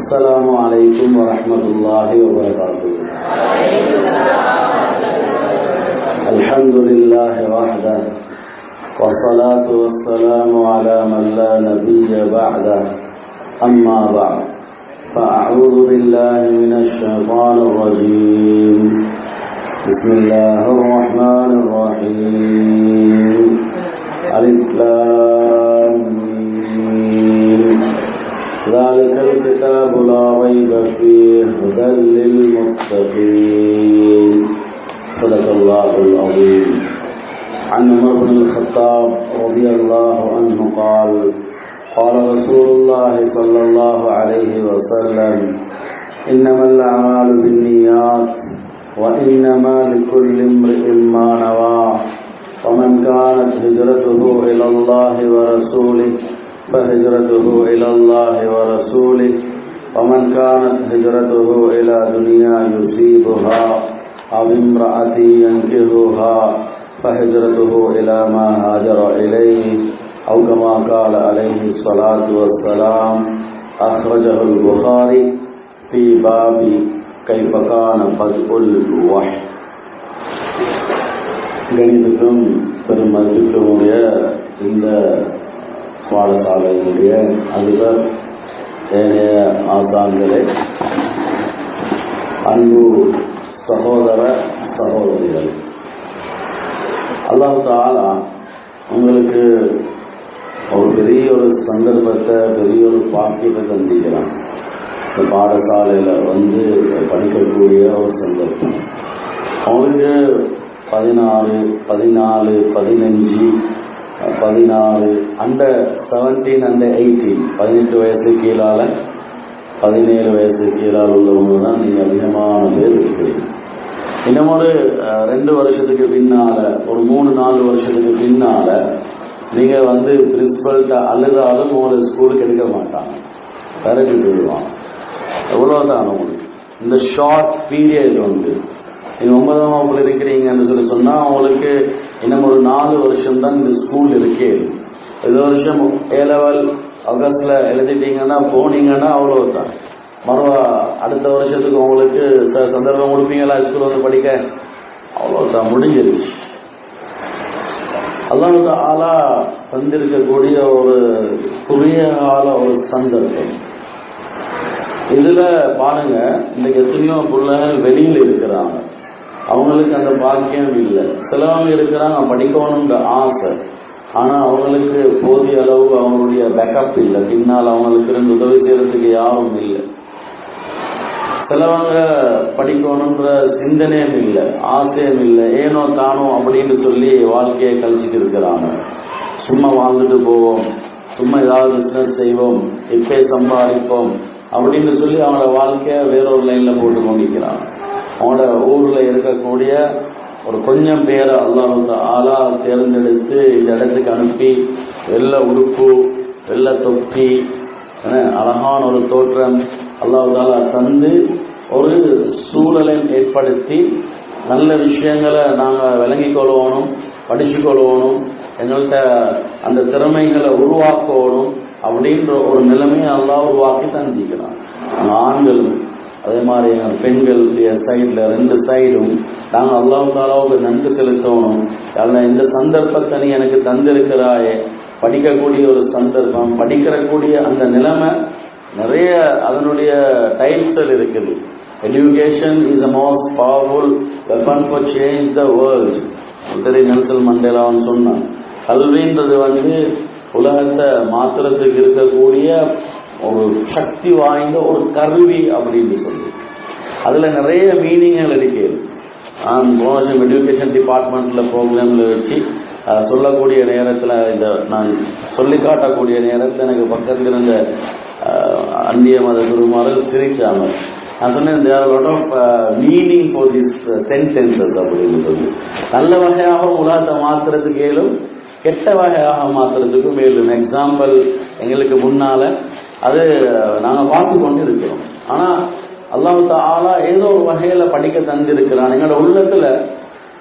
السلام عليكم ورحمة الله وبركاته الحمد لله وحده والصلاة والسلام على من لا نبي بعده أما بعد فأعوذ بالله من الشيطان الرجيم بسم الله الرحمن الرحيم ألف لام ميم. ذلك الكتاب لا ريب فيه هدى للمتقين صدق الله العظيم عن عمر بن الخطاب رضي الله عنه قال قال رسول الله صلى الله عليه وسلم إنما الأعمال بالنيات وإنما لكل امرئ ما نوى ومن كانت هجرته إلى الله ورسوله فهجرته إلى الله ورسوله ومن كانت هجرته إلى دنيا يصيبها أو امرأة ينكهها فهجرته إلى ما هاجر إليه أو كما قال عليه الصلاة والسلام أخرجه البخاري في باب كيف كان بدء الوحي கணிதத்துக்கும் பெரும் மதிப்புடைய இந்த பாடசாலையினுடைய அதிபர் ஏனைய ஆசான்களே அன்பு சகோதர சகோதரிகள் அல்லாஹு தாலா உங்களுக்கு ஒரு பெரிய ஒரு சந்தர்ப்பத்தை பெரிய ஒரு பாக்கியத்தை தந்திக்கிறான் இந்த பாடசாலையில் வந்து படிக்கக்கூடிய ஒரு சந்தர்ப்பம் அவங்களுக்கு பதினாறு பதினாலு பதினஞ்சு பதினாறு அந்த செவன்டீன் அந்த எயிட்டீன் பதினெட்டு வயசு கீழால பதினேழு வயசு கீழால் உள்ளவங்க தான் நீங்கள் அதிகமான பேர் இருக்கிறீங்க இன்னும் ஒரு ரெண்டு வருஷத்துக்கு பின்னால ஒரு மூணு நாலு வருஷத்துக்கு பின்னால நீங்க வந்து பிரின்சிபல்கிட்ட அழுதாலும் உங்களை ஸ்கூலுக்கு எடுக்க மாட்டாங்க விரட்டி போயிடுவாங்க எவ்வளவுதான் உங்களுக்கு இந்த ஷார்ட் பீரியட் வந்து நீங்க ஒன்பதாம் வகுப்புல இருக்கிறீங்கன்னு சொல்லி சொன்னா உங்களுக்கு இன்னும் ஒரு நாலு வருஷம் தான் இந்த ஸ்கூல் இருக்கே இது வருஷம் ஏ லெவல் ஆகஸ்ட்ல எழுதிட்டீங்கன்னா போனீங்கன்னா அவ்வளவுதான் மறுவா அடுத்த வருஷத்துக்கு உங்களுக்கு சந்தர்ப்பம் கொடுப்பீங்களா ஸ்கூல் வந்து படிக்க அவ்வளவுதான் முடிஞ்சிருச்சு அல்லாஹ் ஆலா தந்திருக்கக்கூடிய ஒரு குறுகிய கால ஒரு சந்தர்ப்பம் இதுல பாருங்க இன்னைக்கு எத்தனையோ பிள்ளைகள் வெளியில இருக்கிறாங்க அவங்களுக்கு அந்த பாக்கியம் இல்லை சிலவங்க இருக்கிறாங்க படிக்கணுன்ற ஆசை ஆனா அவங்களுக்கு போதிய அளவு அவங்களுடைய பேக்கப் இல்லை பின்னால் அவங்களுக்கு இருந்து உதவி செய்யறதுக்கு யாரும் இல்லை சிலவங்க படிக்கணுன்ற சிந்தனையும் இல்லை ஆசையும் இல்லை ஏனோ தானோ அப்படின்னு சொல்லி வாழ்க்கையை கழிச்சிட்டு இருக்கிறாங்க சும்மா வாழ்ந்துட்டு போவோம் சும்மா ஏதாவது பிசினஸ் செய்வோம் இப்பே சம்பாதிப்போம் அப்படின்னு சொல்லி அவங்களோட வாழ்க்கைய வேறொரு லைன்ல போட்டு கொண்டிருக்கிறாங்க அவங்களோட ஊர்ல இருக்கக்கூடிய ஒரு கொஞ்சம் பேரை அல்லாஹ் ஆளா தேர்ந்தெடுத்து இந்த இடத்துக்கு அனுப்பி வெள்ள உடுப்பு வெள்ள தொப்பி அழகான ஒரு தோற்றம் அல்லாஹாலா தந்து ஒரு சூழலை ஏற்படுத்தி நல்ல விஷயங்களை நாங்கள் விளங்கி கொள்ளணும் படிச்சு கொள்ளணும் எங்கள்கிட்ட அந்த திறமைகளை உருவாக்கணும் அப்படின்ற ஒரு நிலைமையை அல்லாஹ் உருவாக்கி தந்திக்கிறான் ஆண்களும் அதே மாதிரி எங்கள் பெண்களுடைய சைடில் ரெண்டு சைடும் நாங்கள் அல்லாஹ் தாலாவுக்கு நன்றி செலுத்தணும் அதில் இந்த சந்தர்ப்பத்தை நீ எனக்கு தந்திருக்கிறாயே படிக்கக்கூடிய ஒரு சந்தர்ப்பம் படிக்கிறக்கூடிய அந்த நிலைமை நிறைய அதனுடைய டைப்ஸ்கள் இருக்குது education is the most powerful weapon for change the world உத்தரி நெல்சல் மண்டேலான்னு சொன்னான் கல்வின்றது வந்து உலகத்தை மாத்திரத்துக்கு இருக்கக்கூடிய ஒரு சக்தி வாய்ந்த ஒரு கருவி அப்படின்னு சொல்லி அதுல நிறைய மீனிங்கள் இருக்கு நான் போன வருஷம் எஜுகேஷன் டிபார்ட்மெண்ட்ல ப்ரோக்ராம்ல வச்சு சொல்லக்கூடிய நேரத்தில் இந்த நான் சொல்லி காட்டக்கூடிய நேரத்தில் எனக்கு பக்கத்தில் இருந்த அந்நிய மத குருமார்கள் சிரிச்சாங்க நான் சொன்னேன் there lot of meaning for this sentences அப்படின்னு சொல்லி நல்ல வகையாக உலகத்தை மாத்துறதுக்கு ஏழும் கெட்ட வகையாக மாத்துறதுக்கு மேலும் எக்ஸாம்பிள் எங்களுக்கு முன்னால அது நாங்க பார்த்து கொண்டு இருக்கிறோம் ஆனா அல்லாஹ் தாலா ஏதோ ஒரு வகையில படிக்க தந்திருக்கிறான் எங்களோட உள்ளத்துல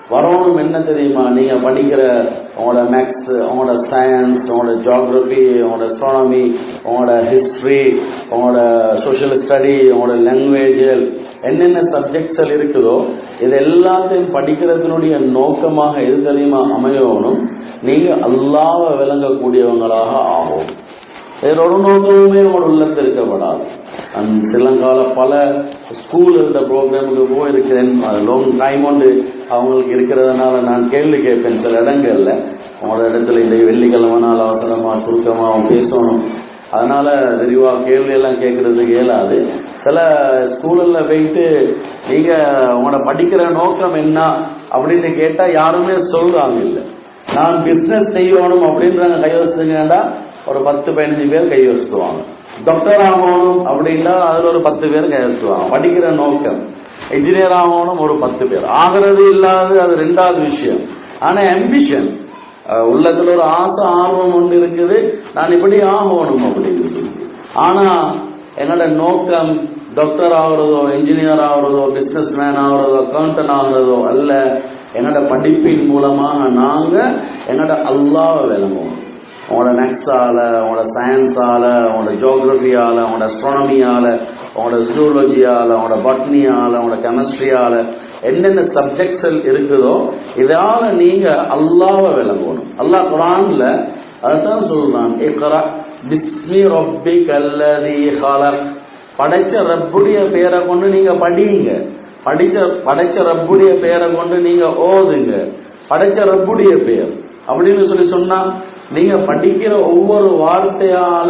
வரணும் என்ன தெரியுமா நீங்க படிக்கிற உங்களோட மேக்ஸ் உங்களோட சயின்ஸ் உங்களோட ஜியாகிரபி உங்களோட அஸ்ட்ரானமி உங்களோட ஹிஸ்டரி உங்களோட சோஷியல் ஸ்டடி உங்களோட லாங்குவேஜ் என்னென்ன சப்ஜெக்ட்ஸ் இருக்குதோ இது எல்லாத்தையும் படிக்கிறதுனுடைய நோக்கமாக எது தெரியுமா அமையணும் நீங்க அல்லாவை விளங்கக்கூடியவங்களாக ஆகும் வேற ஒரு நோக்கமுமே உங்களோட உள்ளத்தில் இருக்கப்படாது அந்த சிலங்கால பல ஸ்கூல் இருந்த ப்ரோக்ராமுக்கு போயிருக்கிறேன் லாங் டைம் ஒன்று அவங்களுக்கு இருக்கிறதுனால நான் கேள்வி கேட்பேன் சில இடங்கள்ல உங்களோட இடத்துல இந்த வெள்ளிக்கிழமை நாள் அவசரமா சுருக்கமா பேசணும் அதனால விரிவா கேள்வி எல்லாம் கேட்கறதுக்கு இயலாது சில ஸ்கூல்ல போயிட்டு நீங்க உங்களோட படிக்கிற நோக்கம் என்ன அப்படின்னு கேட்டா யாருமே சொல்றாங்க இல்ல நான் பிசினஸ் செய்யணும் அப்படின்றாங்க கை வச்சுங்கன்னா ஒரு பத்து பதினஞ்சு பேர் கை வச்சுக்குவாங்க டாக்டர் ஆகணும் அப்படின்னா அதுல ஒரு பத்து பேர் கை வச்சுக்குவாங்க படிக்கிற நோக்கம் இன்ஜினியர் ஆகணும் ஒரு பத்து பேர் ஆகிறது இல்லாது அது ரெண்டாவது விஷயம் ஆனா அம்பிஷன் உள்ளத்துல ஒரு ஆசை ஆர்வம் ஒன்று இருக்குது நான் இப்படி ஆகணும் அப்படின்னு சொல்லி ஆனா என்னோட நோக்கம் டாக்டர் ஆகுறதோ இன்ஜினியர் ஆகுறதோ பிசினஸ் மேன் ஆகுறதோ அக்கௌண்டன்ட் ஆகுறதோ அல்ல என்னோட படிப்பின் மூலமாக நாங்க என்னோட அல்லாவை விளங்குவோம் உங்களோட மேக்ஸால உங்களோட சயின்ஸால உங்களோட ஜியோகிரபியால உங்களோட அஸ்ட்ரானமியால உங்களோட ஜூலஜியால உங்களோட பட்னியால உங்களோட கெமிஸ்ட்ரியால என்னென்ன சப்ஜெக்ட்ஸ் இருக்குதோ இதால நீங்க அல்லாவை விளங்கணும் அல்லாஹ் குரான்ல அதான் சொல்றான் இக்ரா பிஸ்மி ரப்பி கல்லதி ஹலக் படைச்ச ரப்புடைய பேரை கொண்டு நீங்க படிங்க படிச்ச படைச்ச ரப்புடைய பேரை கொண்டு நீங்க ஓதுங்க படைச்ச ரப்புடைய பேர் அப்படின்னு சொல்லி சொன்னா நீங்க படிக்கிற ஒவ்வொரு வார்த்தையால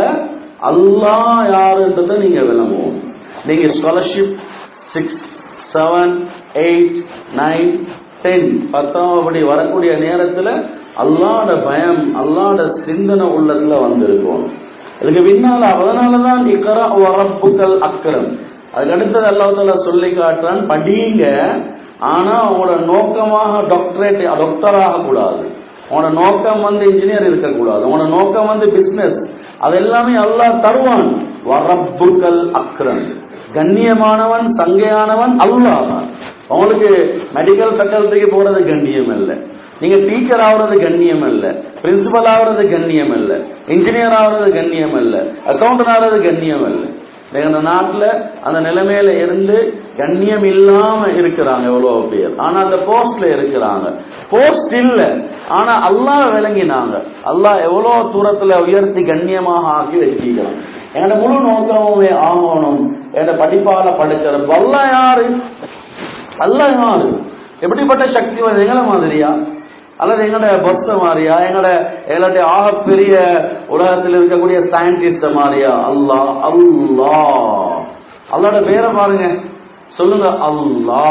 அல்லாஹ் யாருன்றதை நீங்க விளங்குவோம் நீங்க scholarship six seven eight nine ten பத்தாம் அப்படி வரக்கூடிய நேரத்துல அல்லாட பயம் அல்லாட சிந்தனை உள்ளத்துல வந்திருக்கும் இதுக்கு பின்னால அதனாலதான் இக்கரா வரப்புகள் அக்கரம் அதுக்கு அடுத்தது அல்லாஹால சொல்லி காட்டுறான் படிங்க ஆனா உங்களோட நோக்கமாக டாக்டரேட் டாக்டர் ஆகக்கூடாது உங்களோட நோக்கம் வந்து இன்ஜினியர் இருக்கக்கூடாது உங்களோட நோக்கம் வந்து பிசினஸ் அது எல்லாமே அல்லாஹ் தருவான் வரப்புகள் அக்ரம் கண்ணியமானவன் தங்கையானவன் அல்லாஹ் தான் உங்களுக்கு மெடிக்கல் ஃபேக்கல்ட்டிக்கு போறது கண்ணியம் இல்லை நீங்க டீச்சர் ஆகுறது கண்ணியம் இல்ல பிரின்சிபல் ஆகுறது கண்ணியம் இல்ல இன்ஜினியர் ஆகுறது கண்ணியம் இல்ல அக்கௌண்டன்ட் ஆகுறது கண்ணியம் இல்ல இந்த நாட்டுல அந்த நிலைமையில இருந்து கண்ணியம் இல்லாம இருக்கிறாங்க எவ்வளவு பேர் ஆனா அந்த போஸ்ட்ல இருக்கிறாங்க போஸ்ட் இல்ல ஆனா அல்லாஹ் விளங்கினாங்க அல்லாஹ் எவ்வளவு தூரத்துல உயர்த்தி கண்ணியமாக ஆக்கி வச்சிருக்கிறான் என்னோட முழு நோக்கமுமே ஆகணும் என்னோட படிப்பால படிச்சது அல்ல யாரு அல்ல யாரு எப்படிப்பட்ட சக்தி வருது எங்களை மாதிரியா அல்லது எங்களோட பக்த மாதிரியா எங்களோட எங்களுடைய ஆகப்பெரிய உலகத்தில் இருக்கக்கூடிய சயின்டிஸ்ட மாதிரியா அல்லா அல்லா அல்லாட பேரை பாருங்க சொல்லுங்க அல்லா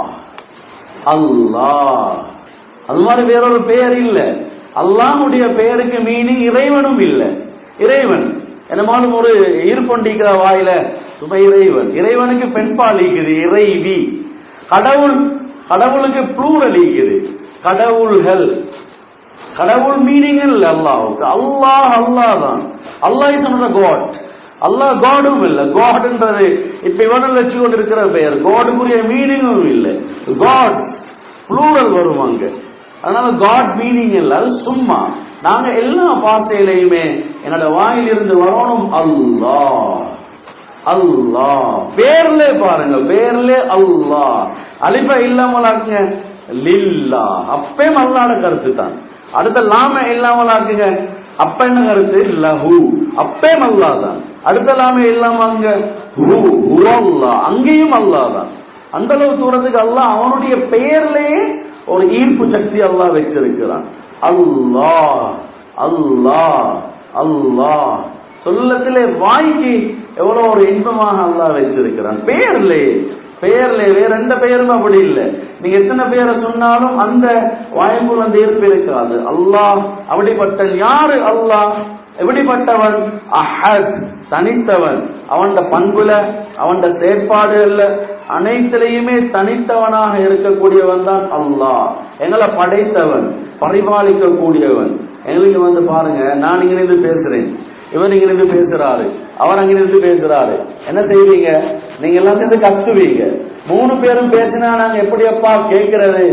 அல்லா அது மாதிரி வேறொரு பெயர் இல்ல அல்லாஹுடைய பெயருக்கு மீனிங் இறைவனும் இல்ல இறைவன் என்னமாலும் ஒரு ஈர்ப்பொண்டிக்கிற வாயில சுப இறைவன் இறைவனுக்கு பெண்பால் ஈக்குது இறைவி கடவுள் கடவுளுக்கு ப்ளூரல் ஈக்குது கடவுள்கள் கடவுள் மீனிங் இல்ல அல்லாவுக்கு அல்லாஹ் அல்லாஹ் தான் அல்லாஹ் இஸ் காட் அல்லாஹ் காடும் இல்ல காட்ன்றது இப்ப இவனில் வச்சு கொண்டு இருக்கிற பெயர் காடுக்குரிய மீனிங்கும் இல்லை காட் ப்ளூரல் வரும் அங்க அதனால காட் மீனிங் இல்ல அது சும்மா நாங்க எல்லா வார்த்தையிலையுமே என்னோட வாயிலிருந்து வரணும் அல்லாஹ் அல்லாஹ் பேர்ல பாருங்க பேர்ல அல்லாஹ் அலிப இல்லாமலாக்குங்க லில்லா அப்பயும் அல்லாட கருத்து தான் அடுத்த லாம இல்லாமலாக்குங்க அப்ப என்ன கருத்து லஹு அப்பயும் அல்லா தான் அடுத்த லாம இல்லாம அங்க ஹு அல்லா அங்கேயும் அல்லா தான் அந்த அளவு தூரத்துக்கு அல்லாஹ் அவனுடைய பெயர்லயே ஒரு ஈர்ப்பு சக்தி அல்லாஹ் வச்சிருக்கிறான் அல்லாஹ் அல்லாஹ் அல்லாஹ் சொல்லத்திலே வாய்க்கு எவ்வளவு ஒரு இன்பமாக அல்லாஹ் வச்சிருக்கிறான் பெயர்லே பெயர்ல வேற எந்த பெயரும் அப்படி இல்லை நீங்க எத்தனை பேரை சொன்னாலும் அந்த வாய்ப்புள் அந்த ஈர்ப்பு இருக்காது அல்லாஹ் அப்படிப்பட்ட யாரு அல்லாஹ் எப்படிப்பட்டவன் அஹத் தனித்தவன் அவன் பண்புல அவன் செயற்பாடுகள்ல அனைத்திலையுமே தனித்தவனாக இருக்கக்கூடியவன் தான் அல்லாஹ் எங்களை படைத்தவன் பரிபாலிக்க கூடியவன் எங்களுக்கு வந்து பாருங்க நான் இங்க இருந்து பேசுறேன் இவர் இங்க இருந்து பேசுறாரு அவர் அங்க இருந்து பேசுறாரு என்ன செய்வீங்க நீங்க எல்லாம் சேர்ந்து கத்துவீங்க மூணு பேரும் பேசினா நாங்க எப்படி அப்பா கேட்கறது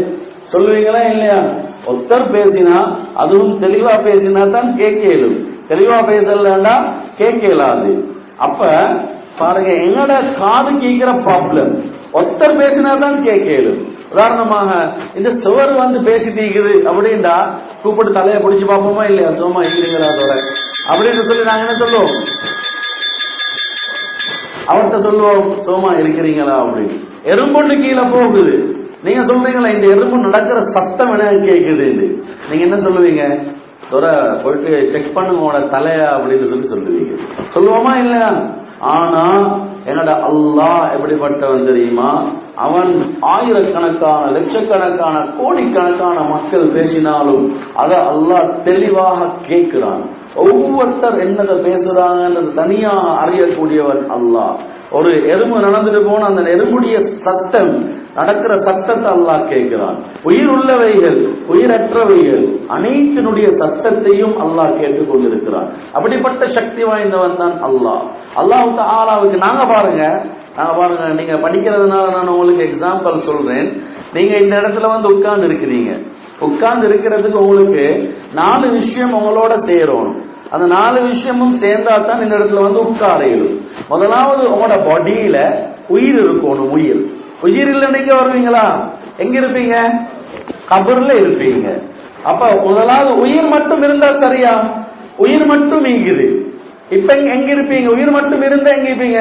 சொல்லுவீங்களா இல்லையா ஒருத்தர் பேசினா அதுவும் தெளிவா பேசினா தான் கேட்க இயலும் தெளிவா பேசலன்னா கேட்க இயலாது அப்ப பாருங்க எங்கட காது கேட்கிற ப்ராப்ளம் ஒருத்தர் பேசினா தான் கேட்க இயலும் உதாரணமாக இந்த சுவர் வந்து பேசி தீக்குது அப்படின்டா கூப்பிட்டு தலையை பிடிச்சு பார்ப்போமா இல்லையா சும்மா இருக்கிறீங்களா அதோட அப்படின்னு சொல்லி நாங்க என்ன சொல்லுவோம் அவர்கிட்ட சொல்லுவோம் சோமா இருக்கிறீங்களா அப்படின்னு எறும்பொண்டு கீழே போகுது நீங்க சொல்றீங்களா இந்த எறும்பு நடக்கிற சத்தம் எனக்கு கேக்குது நீங்க என்ன சொல்லுவீங்க துறை போயிட்டு செக் பண்ணுங்க உங்களோட தலையா அப்படின்னு சொல்லி சொல்லுவீங்க சொல்லுவோமா இல்லையா ஆனா என்னோட அல்லாஹ் எப்படிப்பட்டவன் தெரியுமா அவன் ஆயிரக்கணக்கான லட்சக்கணக்கான கோடிக்கணக்கான மக்கள் பேசினாலும் அதை அல்லாஹ் தெளிவாக கேட்கிறான் ஒவ்வொருத்தர் என்னதை பேசுறாங்கன்றது தனியாக அறியக்கூடியவன் அல்லாஹ் ஒரு எறும்பு நடந்துட்டு போன அந்த எறும்புடைய சத்தம் நடக்கிற சத்தத்தை அல்லாஹ் கேட்கிறான் உயிர் உள்ளவைகள் உயிரற்றவைகள் அனைத்தினுடைய சத்தத்தையும் அல்லாஹ் கேட்டுக் கொண்டிருக்கிறான் அப்படிப்பட்ட சக்தி வாய்ந்தவன் தான் அல்லாஹ் அல்லாஹ் ஆலாவுக்கு நாங்க பாருங்க நாங்க பாருங்க நீங்க படிக்கிறதுனால நான் உங்களுக்கு எக்ஸாம்பிள் சொல்றேன் நீங்க இந்த இடத்துல வந்து உட்கார்ந்து இருக்கிறீங்க உட்கார்ந்து இருக்கிறதுக்கு உங்களுக்கு நாலு விஷயம் உங்களோட சேரணும் அந்த நாலு விஷயமும் சேர்ந்தா தான் இந்த இடத்துல வந்து உட்கார இயலும் முதலாவது உங்களோட பாடியில உயிர் இருக்கணும் உயிர் உயிர் இல்லைன்னு வருவீங்களா எங்க இருப்பீங்க கபர்ல இருப்பீங்க அப்ப முதலாவது உயிர் மட்டும் இருந்தா சரியா உயிர் மட்டும் நீங்குது இப்ப எங்க- எங்க இருப்பீங்க உயிர் மட்டும் இருந்தா எங்க இருப்பீங்க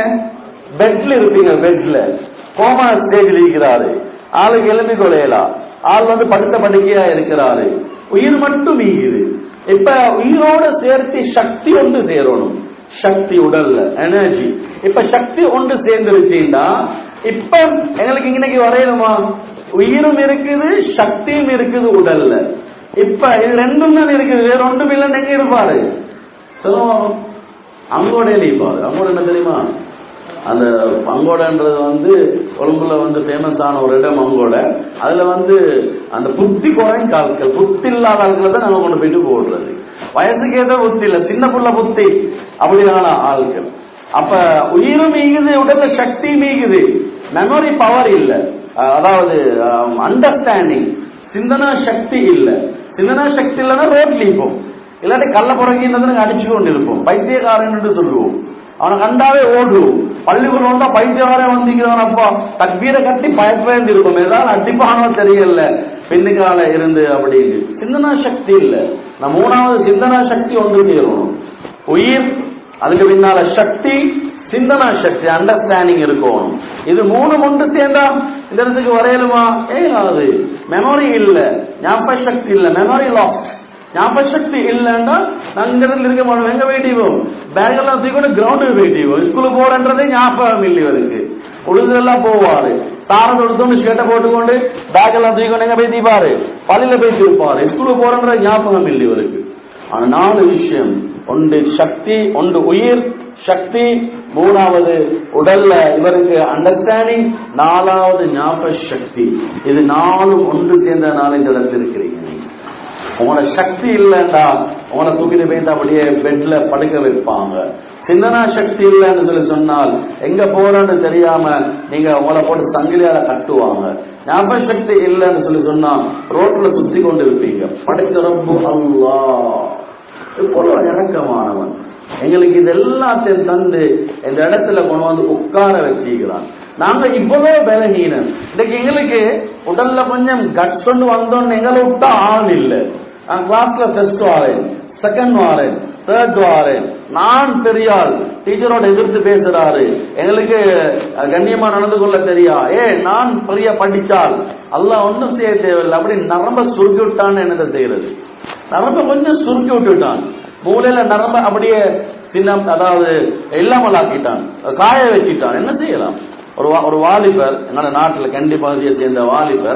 பெட்ல இருப்பீங்க பெட்ல கோமா ஸ்டேஜில் இருக்கிறாரு ஆளுக்கு எழுப்பி கொலையலாம் ஆள் வந்து படுத்த படுக்கையா இருக்கிறாரு உயிர் மட்டும் நீங்குது இப்ப உயிரோட சேர்த்து சக்தி ஒன்று சேரணும் சக்தி உடல்ல எனர்ஜி இப்ப சக்தி ஒன்று சேர்ந்துருச்சுன்னா இப்ப எங்களுக்கு இன்னைக்கு வரையணுமா உயிரும் இருக்குது சக்தியும் இருக்குது உடல்ல இப்ப இது ரெண்டும் தான் இருக்குது வேற ஒன்றும் இல்லைன்னு எங்க இருப்பாரு சொல்லுவோம் அங்கோடையில இருப்பாரு அங்கோட என்ன தெரியுமா அந்த பங்கோடன்றது வந்து கொழும்புல வந்து ஃபேமஸ் ஆன ஒரு இடம் அங்கோட அதுல வந்து அந்த புத்தி குறைஞ்ச ஆட்கள் புத்தி இல்லாத ஆட்களை தான் நம்ம கொண்டு போயிட்டு போடுறது வயசுக்கு ஏதோ புத்தி இல்ல சின்ன புள்ள புத்தி அப்படியான ஆட்கள் அப்ப உயிரும் மீகுது உடல்ல சக்தி மீகுது மெமரி பவர் இல்ல அஹ் அதாவது அண்டர்ஸ்டாண்டிங் சிந்தனா சக்தி இல்ல சிந்தனா சக்தி இல்லைன்னா ரோட்ல இருப்போம் இல்லாட்டி கள்ள புறங்கின்றதுன்னு அடிச்சு கொண்டு இருப்போம் பைத்தியக்காரன் என்று சொல்லுவோம் அவனை கண்டாவே ஓடுவோம் பள்ளிக்குள்ள வந்தா பைத்தியக்காரன் வந்திக்கிறான் அப்பா தக்பீரை கட்டி பயப்பேந்து இருக்கும் ஏதாவது அடிப்பானோ தெரியல பெண்ணுக்கால இருந்து அப்படின்னு சிந்தனா சக்தி இல்ல நான் மூணாவது சிந்தனா சக்தி ஒன்று சேரணும் உயிர் அதுக்கு பின்னால சக்தி சிந்தனா சக்தி அண்டர்ஸ்டாண்டிங் இருக்கும் இது மூணு ஒன்று சேர்ந்தா இந்த இடத்துக்கு வரையலுமா ஏதாவது மெமரி இல்ல ஞாபக சக்தி இல்ல மெமரி லாஸ்ட் ஞாபக சக்தி இல்லைன்னா நாங்க இந்த இடத்துல இருக்க மாட்டோம் எங்க போயிட்டீவோம் பேக் எல்லாம் தூக்கிட்டு கிரவுண்டுக்கு போயிட்டீவோம் ஸ்கூலுக்கு போறன்றதே ஞாபகம் இல்லை இவருக்கு உழுதெல்லாம் போவாரு தாரம் தொடுத்தோண்டு ஷர்ட்டை போட்டுக்கொண்டு பேக் எல்லாம் தூக்கிக்கொண்டு எங்க போய் தீப்பாரு பள்ளியில போய் திருப்பாரு ஸ்கூலுக்கு போறன்ற ஞாபகம் இல்லை இவருக்கு ஆனா நாலு விஷயம் ஒன்று சக்தி ஒன்று உயிர் சக்தி மூணாவது உடல்ல இவருக்கு அண்டர்ஸ்டாண்டிங் நாலாவது ஞாபக சக்தி இது நாலும் ஒன்று சேர்ந்தனால இந்த இடத்துல இருக்கிறீங்க நீங்க உங்களோட சக்தி இல்லைன்னா உங்களை தூக்கிட்டு போயிட்டு அப்படியே பெட்ல படுக்க வைப்பாங்க சிந்தனா சக்தி இல்லைன்னு சொல்லி சொன்னால் எங்க போறோன்னு தெரியாம நீங்க உங்களை போட்டு சங்கிலியால கட்டுவாங்க ஞாபக சக்தி இல்லைன்னு சொல்லி சொன்னா ரோட்ல சுத்தி கொண்டு இருப்பீங்க படைச்ச ரப்பு அல்லாஹ் எவ்வளவு இறக்கமானவன் எங்களுக்கு இது எல்லாத்தையும் தந்து இந்த இடத்துல கொண்டு வந்து உட்கார வச்சிருக்கிறான் நாங்க இவ்வளவு பலகீனம் இன்னைக்கு எங்களுக்கு உடல்ல கொஞ்சம் கட் கொண்டு வந்தோன்னு எங்களை விட்டா ஆள் இல்லை நான் கிளாஸ்ல ஃபர்ஸ்ட் வாரேன் செகண்ட் வாரேன் தேர்ட் வாரேன் நான் பெரியாள் டீச்சரோட எதிர்த்து பேசுறாரு எங்களுக்கு அஹ், கண்ணியமா நடந்து கொள்ள தெரியா ஏ நான் பெரிய படிச்சால் அல்லாஹ் ஒன்றும் செய்ய தேவையில்லை அப்படி நரம்ப சுருக்கி விட்டான்னு என்னதை செய்யறது நரம்ப கொஞ்சம் சுருக்கி விட்டுட்டான் மூளையில நரம்ப அப்படியே சின்ன அதாவது இல்லாமல் ஆக்கிட்டான் காய வச்சிட்டான் என்ன செய்யலாம் ஒரு வா- ஒரு வாலிபர் என்னோட நாட்டுல கண்டி பகுதியை சேர்ந்த வாலிபர்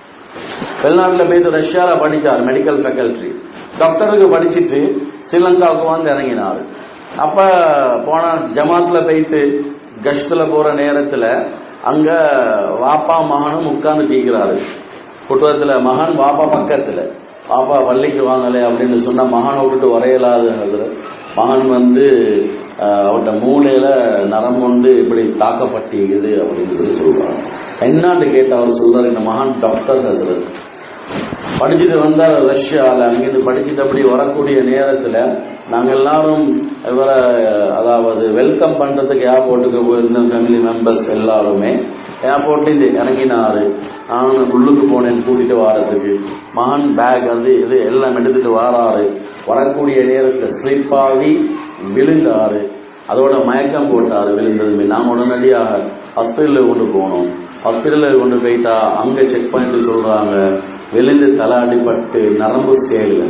வெளிநாட்டுல போயிட்டு ரஷ்யால படிச்சார் மெடிக்கல் ஃபேக்கல்டி டாக்டருக்கு படிச்சிட்டு ஸ்ரீலங்காவுக்கு வந்து இறங்கினார் அப்ப போன ஜமாத்ல போயிட்டு கஷ்டல போற நேரத்துல அங்க வாப்பா மகனும் உட்கார்ந்து தீக்கிறாரு குடும்பத்துல மகன் பாப்பா பக்கத்துல பாப்பா பள்ளிக்கு வாங்கலை அப்படின்னு சொன்னா மகனை விட்டுட்டு வரையலாதுங்கிறது மகன் வந்து ஆஹ், அவர்ட்ட மூளையில நரம்பு வந்து இப்படி தாக்கப்பட்டிருக்குது அப்படின்னு சொல்லி சொல்றாங்க என்னான்னு கேட்டு அவர் சொல்றாரு இந்த மகன் டாக்டர் இருக்கிறது படிச்சுட்டு வந்தார் ரஷ்யாவில் அங்கிருந்து படிச்சுட்டு அப்படி வரக்கூடிய நேரத்தில் நாங்கள் எல்லாரும் இவரை அதாவது வெல்கம் பண்ணுறதுக்கு ஏர்போர்ட்டுக்கு போயிருந்தோம் ஃபேமிலி மெம்பர்ஸ் எல்லாருமே ஏர்போர்ட்லேருந்து இறங்கினாரு நான் உள்ளுக்கு போனேன் கூட்டிட்டு வாரத்துக்கு மகன் பேக் அது இது எல்லாம் எடுத்துட்டு வாராரு வரக்கூடிய நேரத்தில் ஸ்லிப் ஆகி விழுந்தாரு அதோட மயக்கம் போட்டாரு விழுந்ததுமே நாம் உடனடியாக ஹாஸ்பிட்டலுக்கு கொண்டு போனோம் ஹாஸ்பிட்டலுக்கு கொண்டு போயிட்டா அங்கே செக் பண்ணிட்டு சொல்றாங்க விழுந்து தலை அடிபட்டு நரம்பு செயல்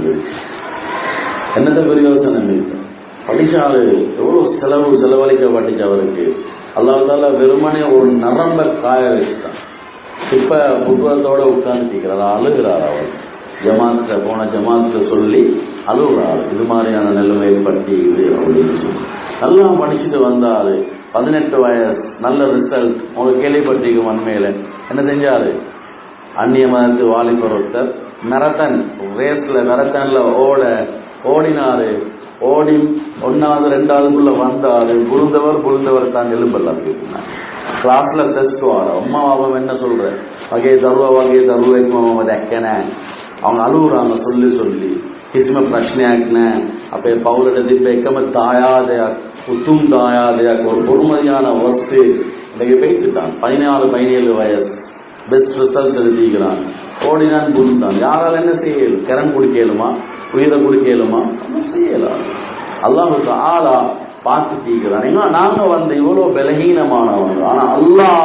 என்னத்த பிரயோசனம் இல்லை படிச்சாலு எவ்வளோ செலவு செலவழிக்கப்பட்டுச்சு அவருக்கு அல்லாதால வெறுமனே ஒரு நரம்ப காய வச்சுட்டான் இப்ப புத்தகத்தோட உட்கார்ந்து அழுகிறார் அவர் ஜமாத்துல போன ஜமாத்துல சொல்லி அழுகுறாரு இது மாதிரியான நிலைமை ஏற்பட்டு இது அப்படின்னு சொல்லி நல்லா படிச்சுட்டு வந்தாரு பதினெட்டு வயசு நல்ல ரிசல்ட் உங்களுக்கு கேள்விப்பட்டிருக்கும் உண்மையில என்ன செஞ்சாரு அந்நிய மதத்து வாலிபர் ஒருத்தர் மெரத்தன் ரேஸ்ல மெரத்தன்ல ஓட ஓடினாரு ஓடி ஒன்னாவது ரெண்டாவதுக்குள்ள வந்தாரு புழுந்தவர் புழுந்தவர் தான் எலும்பெல்லாம் கிளாஸ்ல டெஸ்ட் வாட அம்மா அவன் என்ன சொல்ற வகை தருவ வகை தருவ எக்கன அவங்க அழுகுறாங்க சொல்லி சொல்லி කිසිම ප්‍රශ්නයක් නැහැ අපේ පවුලට තිබ්බ එකම දායාදයක් උතුම් දායාදයක් ஒரு பொறுமதியான வஸ்து இன்னைக்கு போயிட்டுட்டான் பதினாலு பதினேழு வயசு பெஸ்ட் ரிசல்ட் எழுதிக்கிறான் ஓடினான் புரிந்தான் யாரால என்ன செய்யலும் கரண் குடிக்கலுமா உயிரை குடிக்கலுமா ஒன்றும் செய்யலாம் அல்லாஹுக்கு ஆளா பார்த்து தீக்கிறான் ஏன்னா நாங்க வந்து இவ்வளவு பலகீனமானவங்க ஆனா அல்லாஹ்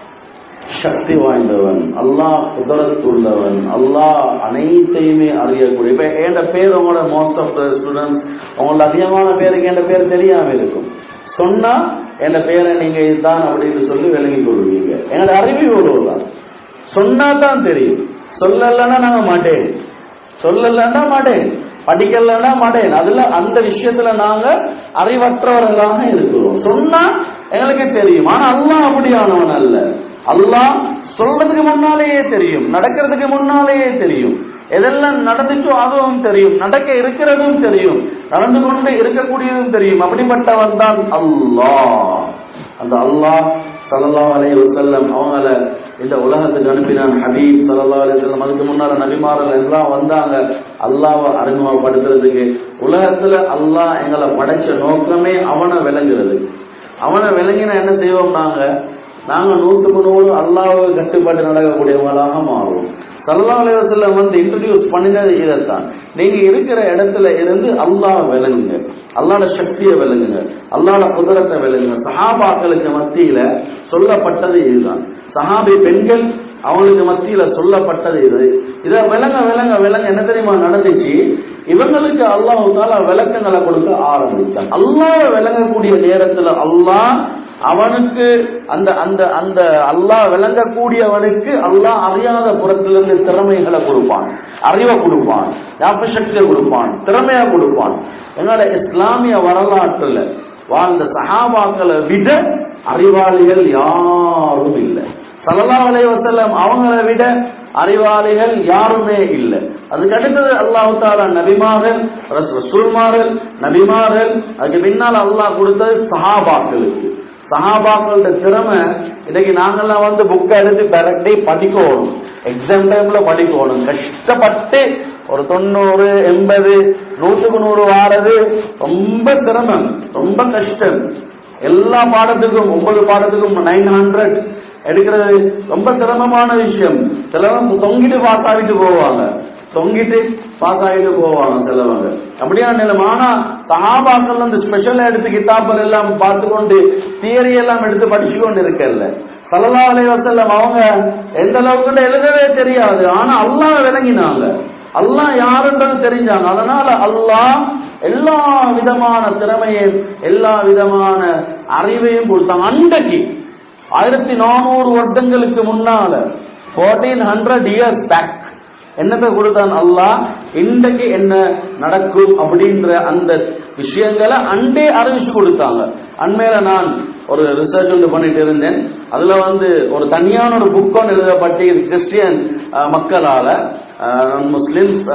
சக்தி வாய்ந்தவன் அல்லாஹ் குதிரத்துள்ளவன் அல்லாஹ் அனைத்தையுமே அறியக்கூடிய இப்ப என் பேர் உங்களோட மோஸ்ட் ஆஃப் த ஸ்டூடெண்ட் உங்களோட அதிகமான பேருக்கு என் பேர் தெரியாம இருக்கும் சொன்னா என் பேரை நீங்க இதுதான் அப்படின்னு சொல்லி விளங்கிக் கொள்வீங்க என்னோட அறிவு இவ்வளவுதான் சொன்னா தான் தெரியும் சொல்லலைன்னா நாங்க மாட்டேன் சொல்லலைன்னா மாட்டேன் படிக்கலன்னா மாட்டேன் அதுல அந்த விஷயத்துல நாங்க அறிவற்றவர்களாக இருக்கிறோம் சொன்னா எங்களுக்கு தெரியும் ஆனா அல்லாஹ் அப்படியானவன் அல்ல அல்லாஹ் சொல்றதுக்கு முன்னாலேயே தெரியும் நடக்கிறதுக்கு முன்னாலேயே தெரியும் எதெல்லாம் நடந்துச்சோ அதுவும் தெரியும் நடக்க இருக்கிறதும் தெரியும் நடந்து கொண்டு இருக்கக்கூடியதும் தெரியும் அப்படிப்பட்டவன் தான் அல்லாஹ் அந்த அல்லாஹ் சல்லல்லாஹு அலைஹி வஸல்லம் அவங்கள இந்த உலகத்துக்கு அனுப்பினான் ஹபீப் சல்லல்லாஹு அலைஹி வஸல்லம் அதுக்கு முன்னால நபிமார்கள் எல்லாம் வந்தாங்க அல்லாஹ்வை அறிமுகப்படுத்துறதுக்கு உலகத்துல அல்லாஹ் எங்களை படைச்ச நோக்கமே அவனை விளங்குறது அவனை விளங்கினா என்ன செய்வோம் நாங்க நாங்க நூற்றுக்கு நூறு அல்லாஹ்வை கட்டுப்பாட்டு நடக்கக்கூடியவங்களாக மாறுவோம் சல்லா அலைவசல்லம் வந்து இன்ட்ரடியூஸ் பண்ணினது இதைத்தான் நீங்க இருக்கிற இடத்துல இருந்து அல்லாஹ் விளங்குங்க அல்லாட சக்தியை விளங்குங்க அல்லாட குதிரத்தை விளங்குங்க சஹாபாக்களுக்கு மத்தியில சொல்லப்பட்டது இதுதான் சஹாபி பெண்கள் அவங்களுக்கு மத்தியில சொல்லப்பட்டது இது இத விளங்க விளங்க விளங்க என்ன தெரியுமா நடந்துச்சு இவங்களுக்கு அல்லாஹ் தால விளக்கங்களை கொடுக்க ஆரம்பிச்சான் அல்லாஹ் விளங்கக்கூடிய நேரத்துல அல்லாஹ் அவனுக்கு அந்த அந்த அந்த அல்லாஹ் விளங்கக்கூடியவனுக்கு அல்லாஹ் அறியாத புறத்திலிருந்து திறமைகளை கொடுப்பான் அறிவை கொடுப்பான் ஞாபக சக்தியை கொடுப்பான் திறமையா கொடுப்பான் என்னோட இஸ்லாமிய வரலாற்றுல வாழ்ந்த சஹாபாக்களை விட அறிவாளிகள் யாரும் இல்லை சல்லா அலைஹி வஸல்லம் அவங்கள விட அறிவாளிகள் யாருமே இல்லை அதுக்கு அடுத்தது அல்லாஹு தாலா நபிமார்கள் ரசூல்மார்கள் நபிமார்கள் அதுக்கு பின்னால் அல்லாஹ் கொடுத்தது சஹாபாக்களுக்கு சஹாபாக்களோட திறமை இன்னைக்கு நாங்கெல்லாம் வந்து புக்கை எடுத்து பெரட்டி படிக்கணும் எக்ஸாம் டைம்ல படிக்கணும் கஷ்டப்பட்டு ஒரு தொண்ணூறு எண்பது நூற்றுக்கு நூறு வாரது ரொம்ப சிரமம் ரொம்ப கஷ்டம் எல்லா பாடத்துக்கும் ஒன்பது பாடத்துக்கும் நைன் ஹண்ட்ரட் எடுக்கிறது ரொம்ப சிரமமான விஷயம் சிலவங்க தொங்கிட்டு பாஸ் ஆகிட்டு போவாங்க தொங்கிட்டு பாஸ் ஆகிட்டு போவாங்க சிலவங்க அப்படியான நிலைமை ஆனா சஹாபாக்கள் அந்த ஸ்பெஷல் எடுத்து கிதாப்பல் எல்லாம் பார்த்து கொண்டு தியரி எல்லாம் எடுத்து படிச்சு கொண்டு இருக்கல சல்லா அலைவசல்லம் அவங்க எந்த அளவுக்கு எழுதவே தெரியாது ஆனா அல்லாஹ் விளங்கினாங்க அல்லாஹ் யாருன்றது தெரிஞ்சாங்க அதனால அல்லாஹ் எல்லா விதமான திறமையும் எல்லா விதமான அறிவையும் கொடுத்தாங்க அன்றைக்கு ஆயிரத்தி நானூறு வருடங்களுக்கு முன்னால ஃபோர்டீன் ஹண்ட்ரட் இயர்ஸ் பேக் என்னத்தை கொடுத்தான் அல்லாஹ் இன்றைக்கு என்ன நடக்கும் அப்படின்ற அந்த விஷயங்களை அண்டே அறிவிச்சு கொடுத்தாங்க அண்மையில நான் ஒரு ரிசர்ச் ஒன்று பண்ணிட்டு இருந்தேன் அதுல வந்து ஒரு தனியான ஒரு புக் ஒன்று எழுதப்பட்டு கிறிஸ்டியன் அஹ், மக்களால முஸ்லிம்ஸ்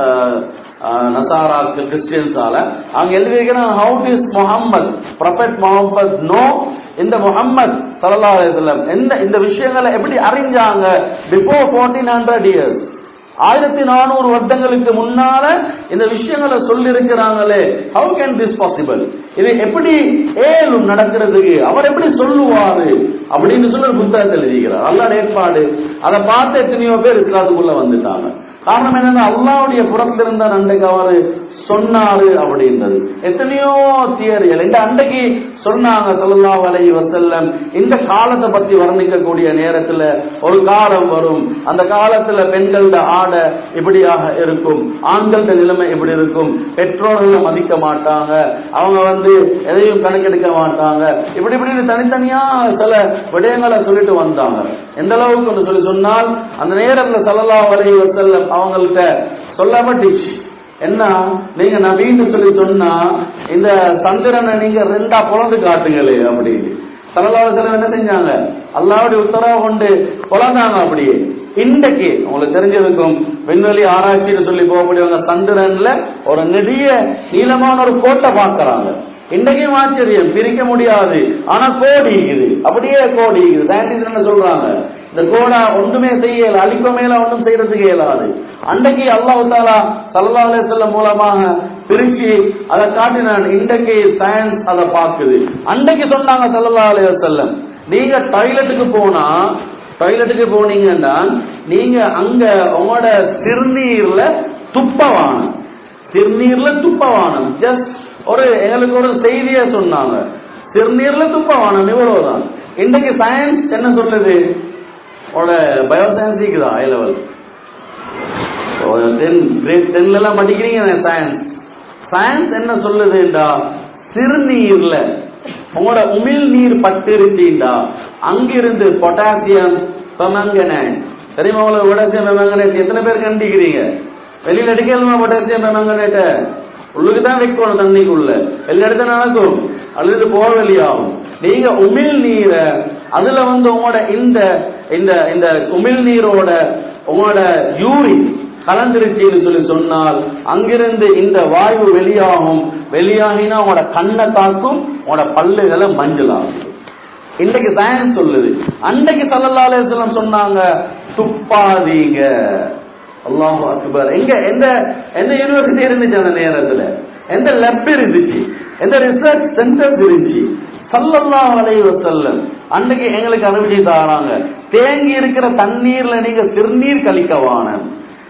நசாரா கிறிஸ்டியன்ஸால அவங்க எழுதியிருக்கிறாங்க how is Muhammad prophet Mohammed no இந்த முகம்மது சல்லா அலிஸ்லாம் எந்த இந்த விஷயங்களை எப்படி அறிஞ்சாங்க பிஃபோர் ஃபோர்டீன் ஹண்ட்ரட் இயர்ஸ் ஆயிரத்தி நானூறு வருடங்களுக்கு முன்னால இந்த விஷயங்களை சொல்லி இருக்கிறாங்களே ஹவு கேன் திஸ் பாசிபிள் இது எப்படி ஏலும் நடக்கிறதுக்கு அவர் எப்படி சொல்லுவாரு அப்படின்னு சொல்லி ஒரு புத்தகத்தில் எழுதிக்கிறார் அல்லாட ஏற்பாடு அதை பார்த்து எத்தனையோ பேர் இஸ்லாத்துக்குள்ள வந்துட்டாங்க காரணம் என்னன்னா அல்லாவுடைய புறத்திருந்த அன்றைக்கு அவரு சொன்னாரு அப்படின்றது எத்தனையோ தியரிகள் இந்த அன்றைக்கு சொன்னாங்க ஸல்லல்லாஹு அலைஹி வஸல்லம் இந்த காலத்தை பத்தி வர்ணிக்கக்கூடிய நேரத்துல ஒரு காலம் வரும் அந்த காலத்துல பெண்களோட ஆடை இப்படியாக இருக்கும் ஆண்களோட நிலைமை இப்படி இருக்கும் பெற்றோர்களை மதிக்க மாட்டாங்க அவங்க வந்து எதையும் கணக்கெடுக்க மாட்டாங்க இப்படி இப்படின்னு தனித்தனியா சில விடயங்களை சொல்லிட்டு வந்தாங்க எந்த அளவுக்கு என்று சொல்லி சொன்னால் அந்த நேரத்துல ஸல்லல்லாஹு அலைஹி வஸல்லம் அவங்கள்ட்ட சொல்லப்பட்டுச்சு என்ன நீங்க நவீன்னு சொல்லி சொன்னா இந்த சந்திரனை நீங்க ரெண்டா பொழந்து காட்டுங்களே அப்படின்னு சலலாவசலம் என்ன செஞ்சாங்க அல்லாவுடைய உத்தரவு கொண்டு பொழந்தாங்க அப்படியே இன்றைக்கு உங்களுக்கு தெரிஞ்சிருக்கும் விண்வெளி ஆராய்ச்சின்னு சொல்லி போகக்கூடியவங்க சந்திரன்ல ஒரு நெடிய நீளமான ஒரு கோட்டை பார்க்கறாங்க இன்றைக்கும் ஆச்சரியம் பிரிக்க முடியாது ஆனா கோடி இருக்குது அப்படியே கோடி இருக்குது சயின்டிஸ்ட் என்ன சொல்றாங்க இந்த கோடா ஒன்றுமே செய்யல அழிக்க மேல ஒன்றும் செய்யறதுக்கு இயலாது அன்றைக்கு அல்லாஹ் தாலா சல்லா அலிசல்லம் மூலமாக பிரிச்சு அதை காட்டினான் இன்றைக்கு சயின்ஸ் அதை பார்க்குது அன்றைக்கு சொன்னாங்க சல்லா அலிவசல்லம் நீங்க டாய்லெட்டுக்கு போனா டாய்லெட்டுக்கு போனீங்கன்னா நீங்க அங்க உங்களோட திருநீர்ல துப்பவானம் திருநீர்ல துப்பவானம் ஜஸ்ட் ஒரு எங்களுக்கு ஒரு செய்தியை சொன்னாங்க திருநீர்ல துப்பவானம் இவ்வளவுதான் இன்றைக்கு சயின்ஸ் என்ன சொல்லுது உங்களோட பயோசயின்ஸ் இருக்குதா ஐ லெவல் டென் கிரேட் டென்ல எல்லாம் படிக்கிறீங்க சயின்ஸ் சயின்ஸ் என்ன சொல்லுதுண்டா சிறுநீர்ல உங்களோட உமிழ் நீர் பட்டு இருந்தீண்டா அங்கிருந்து பொட்டாசியம் பெமங்கனேட் தெரியுமா உங்களுக்கு பொட்டாசியம் பெமங்கனேட் எத்தனை பேர் கண்டிக்கிறீங்க வெளியில எடுக்கலுமா பொட்டாசியம் பெமங்கனேட்ட உள்ளுக்கு தான் வைக்கணும் தண்ணிக்குள்ள எல்லா இடத்துல நடக்கும் அல்லது போக வெளியாகும் நீங்க உமிழ் நீரை அதுல வந்து உங்களோட இந்த இந்த இந்த உமிழ் நீரோட உங்களோட யூரின் கலந்துருச்சுன்னு சொல்லி சொன்னால் அங்கிருந்து இந்த வாயு வெளியாகும் வெளியாகினா உங்களோட கண்ணை தாக்கும் உங்களோட பல்லுகளை மஞ்சளாகும் இன்றைக்கு சயின்ஸ் சொல்லுது அன்றைக்கு சல்லல்லா அலைஹிஸ்ஸலாம் சொன்னாங்க துப்பாதீங்க அல்லாஹு அக்பர் எங்க எந்த எந்த யூனிவர்சிட்டி இருந்துச்சு அந்த நேரத்துல எந்த லெப் இருந்துச்சு எந்த ரிசர்ச் சென்டர்ஸ் இருந்துச்சு சல்லல்லாஹு அலைஹி வஸல்லம் அன்னைக்கு எங்களுக்கு அனுமதி தாராங்க தேங்கி இருக்கிற தண்ணீர்ல நீங்க திருநீர் கழிக்க வானம்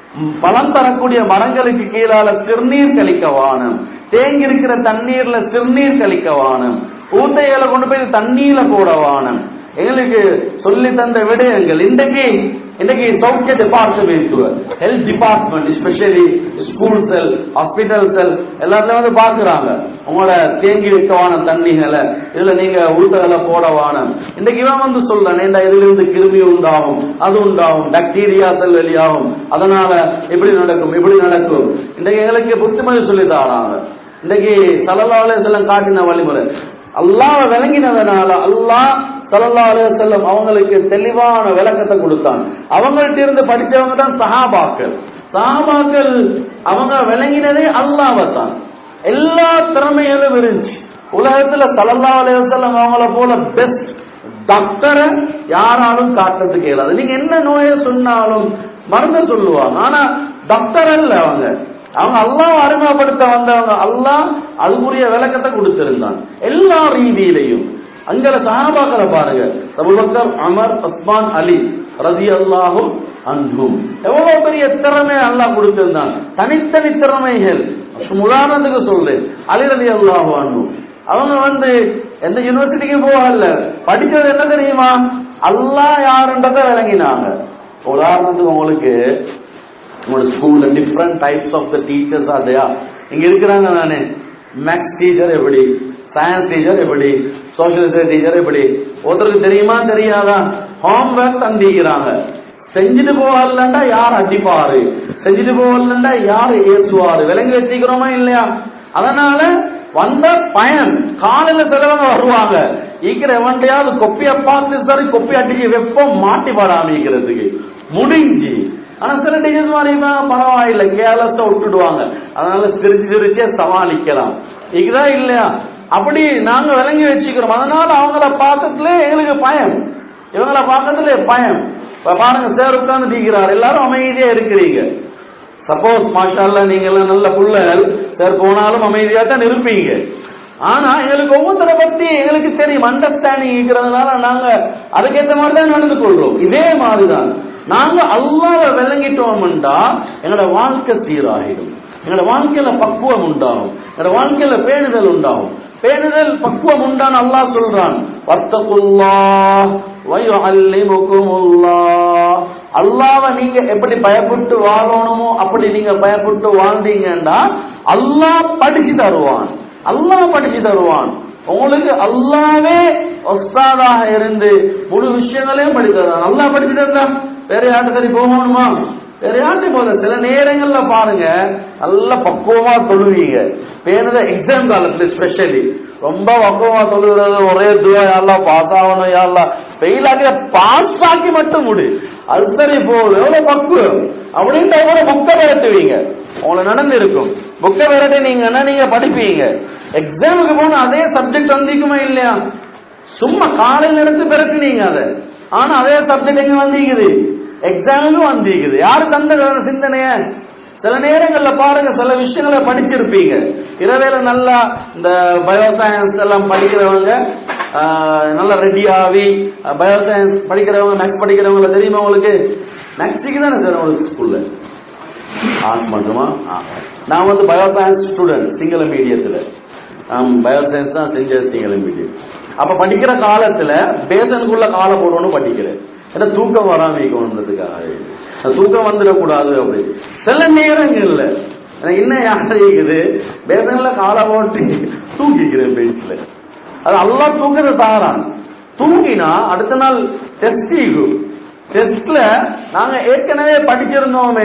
பழம் தரக்கூடிய மரங்களுக்கு கீழால திருநீர் கழிக்க வானம் தேங்கி இருக்கிற தண்ணீர்ல திருநீர் கழிக்க வானம் ஊட்டையில கொண்டு போய் தண்ணீர்ல போட வானம் எங்களுக்கு சொல்லி தந்த விடயங்கள் இன்றைக்கு இன்னைக்கு சௌக்கிய department health department specially school cell hospital cell எல்லாத்துலயும் வந்து பாக்குறாங்க உங்களோட தேங்கி வைக்கவான தண்ணிகளை இதுல நீங்க ஊட்டங்களை போடவான இன்னைக்கு இவன் வந்து சொல்றேன் இந்த இதுல இருந்து கிருமி உண்டாகும் அது உண்டாகும் பாக்டீரியா செல் வெளியாகும் அதனால இப்படி நடக்கும் இப்படி நடக்கும் இன்றைக்கு எங்களுக்கு புத்திமதி சொல்லி தாராங்க இன்னைக்கு சலலால இதெல்லாம் காட்டின வழிமுறை அல்லாஹ் விளங்கினதுனால அல்லாஹ் சல்லா அலுவலம் அவங்களுக்கு தெளிவான விளக்கத்தை கொடுத்தான் அவங்கள்ட்ட இருந்து படிச்சவங்க தான் சஹாபாக்கள் சஹாபாக்கள் அவங்க விளங்கினதே அல்லாஹ் தான் எல்லா திறமைகளும் இருந்துச்சு உலகத்துல சல்லா அலுவலம் அவங்கள போல பெஸ்ட் டாக்டரை யாராலும் காட்டுறதுக்கு இயலாது நீங்க என்ன நோயை சொன்னாலும் மருந்து சொல்லுவாங்க ஆனா டாக்டர் அல்ல அவங்க அவங்க அல்லாஹ் அறிமுகப்படுத்த வந்தவங்க அல்லாஹ் அதுக்குரிய விளக்கத்தை கொடுத்திருந்தான் எல்லா ரீதியிலையும் அங்கல சஹாபாக்களை பாருங்க அபூபக்கர் அமர் உஸ்மான் அலி ரதி அல்லாஹும் அன்பும் எவ்வளவு பெரிய திறமை அல்லாஹ் கொடுத்திருந்தான் தனித்தனி திறமைகள் உதாரணத்துக்கு சொல்றேன் அலி ரதி அல்லாஹு அன்பும் அவங்க வந்து எந்த யூனிவர்சிட்டிக்கு போகல படிச்சது என்ன தெரியுமா அல்லாஹ் யாருன்றதை விளங்கினாங்க உதாரணத்துக்கு உங்களுக்கு உங்களோட ஸ்கூல்ல different types of the teachers அதையா இங்க இருக்கிறாங்க நானு மேக்ஸ் டீச்சர் எப்படி சயின்ஸ் டீச்சர் எப்படி சோசியல் டீச்சர் எப்படி ஒருத்தருக்கு தெரியுமா தெரியாதா ஹோம்ஒர்க் தந்திக்கிறாங்க செஞ்சுட்டு போகலண்டா யார் அடிப்பாரு செஞ்சுட்டு போகலண்டா யார் ஏசுவாரு விலங்கு வச்சுக்கிறோமா இல்லையா அதனால வந்த பயன் காலையில சிலவங்க வருவாங்க ஈக்கிற எவன்டையாவது கொப்பிய பார்த்து சரி கொப்பி அடிக்க வெப்பம் மாட்டி படாமிக்கிறதுக்கு முடிஞ்சு ஆனா சில டீச்சர்ஸ் மாதிரி பரவாயில்ல கேர்லெஸ்ஸா விட்டுடுவாங்க அதனால சிரிச்சு சிரிச்சே சமாளிக்கலாம் இதுதான் இல்லையா அப்படி நாங்க விளங்கி வச்சுக்கிறோம் அதனால அவங்கள பார்த்ததுல எங்களுக்கு பயம் இவங்கள பார்க்கறதுல பயம் இப்ப பாருங்க சார் உட்கார்ந்து தீக்கிறார் எல்லாரும் அமைதியா இருக்கிறீங்க சப்போஸ் மாஷால்லா நீங்க எல்லாம் நல்ல புள்ளல் சார் போனாலும் அமைதியா தான் இருப்பீங்க ஆனா எங்களுக்கு ஒவ்வொருத்தரை பத்தி எங்களுக்கு தெரியும் அண்டர்ஸ்டாண்டிங் இருக்கிறதுனால நாங்க அதுக்கேற்ற மாதிரி தான் நடந்து கொள்றோம் இதே மாதிரிதான் நாங்க அல்லாவை விளங்கிட்டோம்டா எங்களோட வாழ்க்கை சீராகிடும் எங்களோட வாழ்க்கையில பக்குவம் உண்டாகும் எங்களோட வாழ்க்கையில பேணுதல் உண்டாகும் பேணுதல் பக்குவம் உண்டான் அல்லாஹ் சொல்றான் வத்தகுல்லா வயுஅல்லிமுகுமுல்லா அல்லாஹ்வை நீங்க எப்படி பயப்பட்டு வாழணுமோ அப்படி நீங்க பயப்பட்டு வாழ்ந்தீங்கன்னா அல்லாஹ் படிச்சு தருவான் அல்லாஹ் படிச்சு தருவான் உங்களுக்கு அல்லாவே ஒஸ்தாதாக இருந்து முழு விஷயங்களையும் படித்து தருவான் அல்லாஹ் படிச்சு தருதான் வேற யார்கிட்ட சரி போகணுமா வேற யார்கிட்ட போல சில நேரங்கள்ல பாருங்க நல்ல பக்குவமா தொழுவீங்க பேருத எக்ஸாம் காலத்துல ஸ்பெஷலி ரொம்ப பக்குவமா தொழுகிறது ஒரே துவா யாரெல்லாம் பாஸ் ஆகணும் யாரெல்லாம் ஃபெயிலாக பாஸ் ஆக்கி மட்டும் முடி அது சரி போகுது எவ்வளவு பக்குவம் அப்படின்ட்டு கூட புக்கை விரட்டுவீங்க உங்களை நடந்து இருக்கும் புக்கை விரட்டி நீங்க என்ன நீங்க படிப்பீங்க எக்ஸாமுக்கு போன அதே சப்ஜெக்ட் வந்திக்குமா இல்லையா சும்மா காலையில இருந்து பிறக்குனீங்க அதை ஆனா அதே சப்ஜெக்ட் எங்க வந்திக்குது எக்ஸாமுக்கு வந்திக்குது யாரு தந்த சிந்தனைய சில நேரங்கள்ல பாருங்க சில விஷயங்களை படிச்சிருப்பீங்க இரவேல நல்லா இந்த பயோசயின்ஸ் எல்லாம் படிக்கிறவங்க ஆஹ், நல்லா ரெடி ஆகி பயோசயின்ஸ் படிக்கிறவங்க மேக்ஸ் படிக்கிறவங்க தெரியுமா உங்களுக்கு மேக்ஸுக்கு தானே சார் உங்களுக்கு ஸ்கூல்ல ஆர்ட்ஸ் மட்டுமா ஆ. நான் வந்து பயோசயின்ஸ் ஸ்டூடெண்ட் சிங்கள மீடியத்தில் பயோசயின்ஸ் தான் செஞ்ச சிங்கள மீடியம் அப்ப படிக்கிற காலத்துல பேசனுக்குள்ள காலை போடணும்னு படிக்கிறேன் ஏன்னா தூக்கம் வராம இருக்கணுன்றதுக்காக அந்த தூக்கம் வந்துடக்கூடாது அப்படி சில நேரங்கள்ல எனக்கு என்ன யாருக்குது பேசன்ல காலை போட்டு தூக்கிக்கிறேன் பெஞ்சில் அது அல்லாஹ் தூக்கத்தை தாரான் தூங்கினா அடுத்த நாள் டெஸ்ட் டெஸ்ட்ல நாங்க ஏற்கனவே படிச்சிருந்தோமே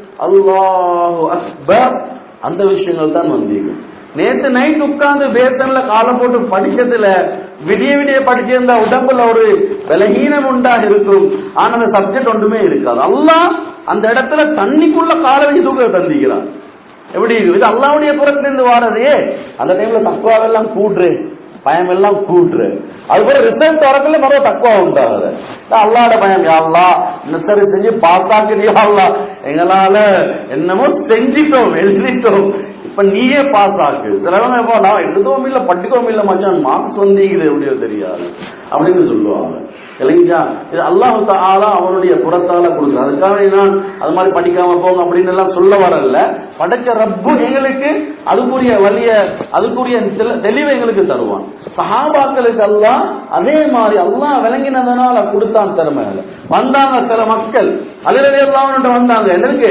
அல்லாஹ் அக்பர் அந்த விஷயங்கள் தான் வந்தீங்க நேத்து நைட் உட்கார்ந்து பேசன்ல காலம் போட்டு படிச்சதுல விடிய விடிய படிச்சிருந்தா உடம்புல ஒரு பலகீனம் உண்டாக இருக்கும் ஆனா அந்த சப்ஜெக்ட் ஒன்றுமே இருக்காது அல்லாஹ் அந்த இடத்துல தண்ணிக்குள்ள கால வச்சு தூக்க தந்திக்கிறான் எப்படி இருக்கு இது அல்லாவுடைய புறத்திலிருந்து வாரதே அந்த டைம்ல தக்குவாவெல்லாம் கூடுறு பயம் எல்லாம் கூட்டுரு அது போல ரிசல்ட் வரக்குள்ள மறுபடியும் தக்குவா உண்டாகுது நான் அல்லாட பயம் யா அல்லா இந்த சரி செஞ்சு பாத்தாக்குறியா அல்லா எங்களால என்னமோ செஞ்சிட்டோம் எழுதிட்டோம் இப்ப நீயே பாஸ் ஆக்கு சிலவங்க இப்போ நான் எழுதவும் இல்லை படிக்கவும் இல்லை மச்சான் மார்க்ஸ் வந்தீங்களே எப்படியோ தெரியாது அப்படின்னு சொல்லுவாங்க இல்லைங்களா இது அல்லாஹு தாலா அவனுடைய புறத்தால கொடுக்குறது அதுக்காக நான் அது மாதிரி படிக்காம போங்க அப்படின்னு எல்லாம் சொல்ல வரல படைச்ச ரப்பு எங்களுக்கு அதுக்குரிய வழிய அதுக்குரிய தெளி- தெளிவை எங்களுக்கு தருவான் சஹாபாக்களுக்கு அல்லாஹ் அதே மாதிரி அல்லாஹ் விளங்கினதுனால கொடுத்தான் திறமைகளை வந்தாங்க சில மக்கள் அலிரடி எல்லாம் வந்தாங்க என்னருக்கு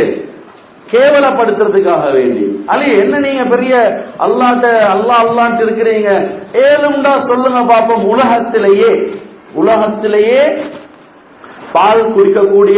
கேவலப்படுத்துறதுக்காக வேண்டி அலி என்ன நீங்க பெரிய அல்லாட்ட அல்லாஹ் அல்லான்ட்டு இருக்கிறீங்க ஏழும்டா சொல்லுங்க பாப்போம் உலகத்திலேயே உலகத்திலேயே பால் குடிக்கக்கூடிய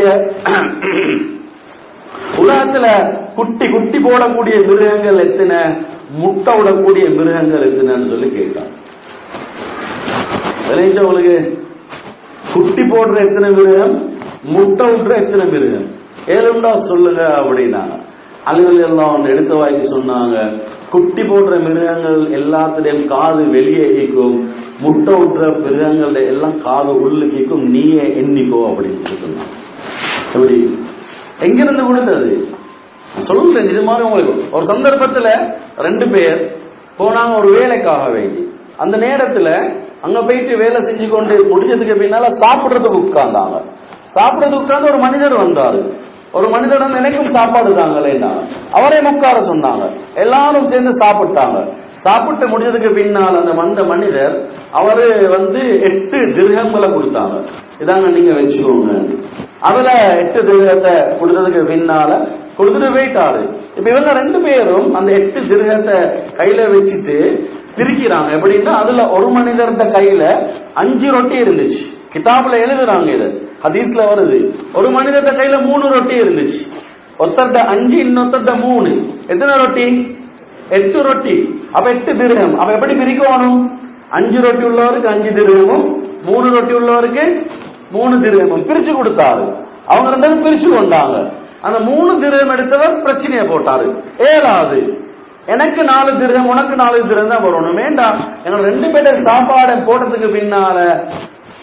உலகத்துல குட்டி குட்டி போடக்கூடிய மிருகங்கள் எத்தனை முட்டை விடக்கூடிய மிருகங்கள் எத்தனைன்னு சொல்லி கேட்டான் விளைஞ்சவங்களுக்கு குட்டி போடுற எத்தனை மிருகம் முட்டை விட்டுற எத்தனை மிருகம் ஏழுண்டா சொல்லுங்க அப்படின்னாங்க அலுவல் எல்லாம் ஒன்று எடுத்த வாய்க்கு சொன்னாங்க குட்டி போடுற மிருகங்கள் எல்லாத்துடையும் காது வெளியே ஈக்கும் முட்டை விட்டுற மிருகங்கள எல்லாம் காது உள்ளுக்கு ஈக்கும் நீயே எண்ணிக்கோ அப்படின்னு சொல்லி சொன்னாங்க எப்படி எங்கிருந்து கொடுத்தது சொல்லுங்க இது மாதிரி உங்களுக்கு ஒரு சந்தர்ப்பத்துல ரெண்டு பேர் போனாங்க ஒரு வேலைக்காக வேண்டி அந்த நேரத்துல அங்க போயிட்டு வேலை செஞ்சு கொண்டு முடிஞ்சதுக்கு பின்னால சாப்பிடுறதுக்கு உட்கார்ந்தாங்க சாப்பிடுறதுக்கு உட்கார்ந்து ஒரு மனிதர் வந்தாரு ஒரு மனிதரிடம் எனக்கும் சாப்பாடு தாங்களேன்னா அவரே உட்கார சொன்னாங்க எல்லாரும் சேர்ந்து சாப்பிட்டாங்க சாப்பிட்டு முடிஞ்சதுக்கு பின்னால் அந்த வந்த மனிதர் அவரு வந்து எட்டு திருகங்களை கொடுத்தாங்க இதாங்க நீங்க வச்சுக்கோங்க அதுல எட்டு திருகத்தை கொடுத்ததுக்கு பின்னால கொடுத்துட்டு போயிட்டாரு இப்ப இவங்க ரெண்டு பேரும் அந்த எட்டு திருகத்தை கையில வச்சுட்டு பிரிக்கிறாங்க எப்படின்னா அதுல ஒரு மனிதர்கிட்ட கையில அஞ்சு ரொட்டி இருந்துச்சு கிதாபுல எழுதுறாங்க இது ஹதீஸ்ல வருது ஒரு மனிதர்கிட்ட கையில மூணு ரொட்டி இருந்துச்சு ஒருத்தர்ட்ட அஞ்சு இன்னொருத்தர்ட்ட மூணு எத்தனை ரொட்டி எட்டு ரொட்டி அப்ப எட்டு திருகம் அப்ப எப்படி பிரிக்கணும் அஞ்சு ரொட்டி உள்ளவருக்கு அஞ்சு திருகமும் மூணு ரொட்டி உள்ளவருக்கு மூணு திருகமும் பிரிச்சு கொடுத்தாரு அவங்க ரெண்டு பேரும் பிரிச்சு கொண்டாங்க அந்த மூணு திருகம் எடுத்தவர் பிரச்சனையை போட்டாரு ஏழாவது எனக்கு நாலு திருகம் உனக்கு நாலு திருகம் தான் வரணும் வேண்டாம் எங்க ரெண்டு பேரும் சாப்பாடை போட்டதுக்கு பின்னால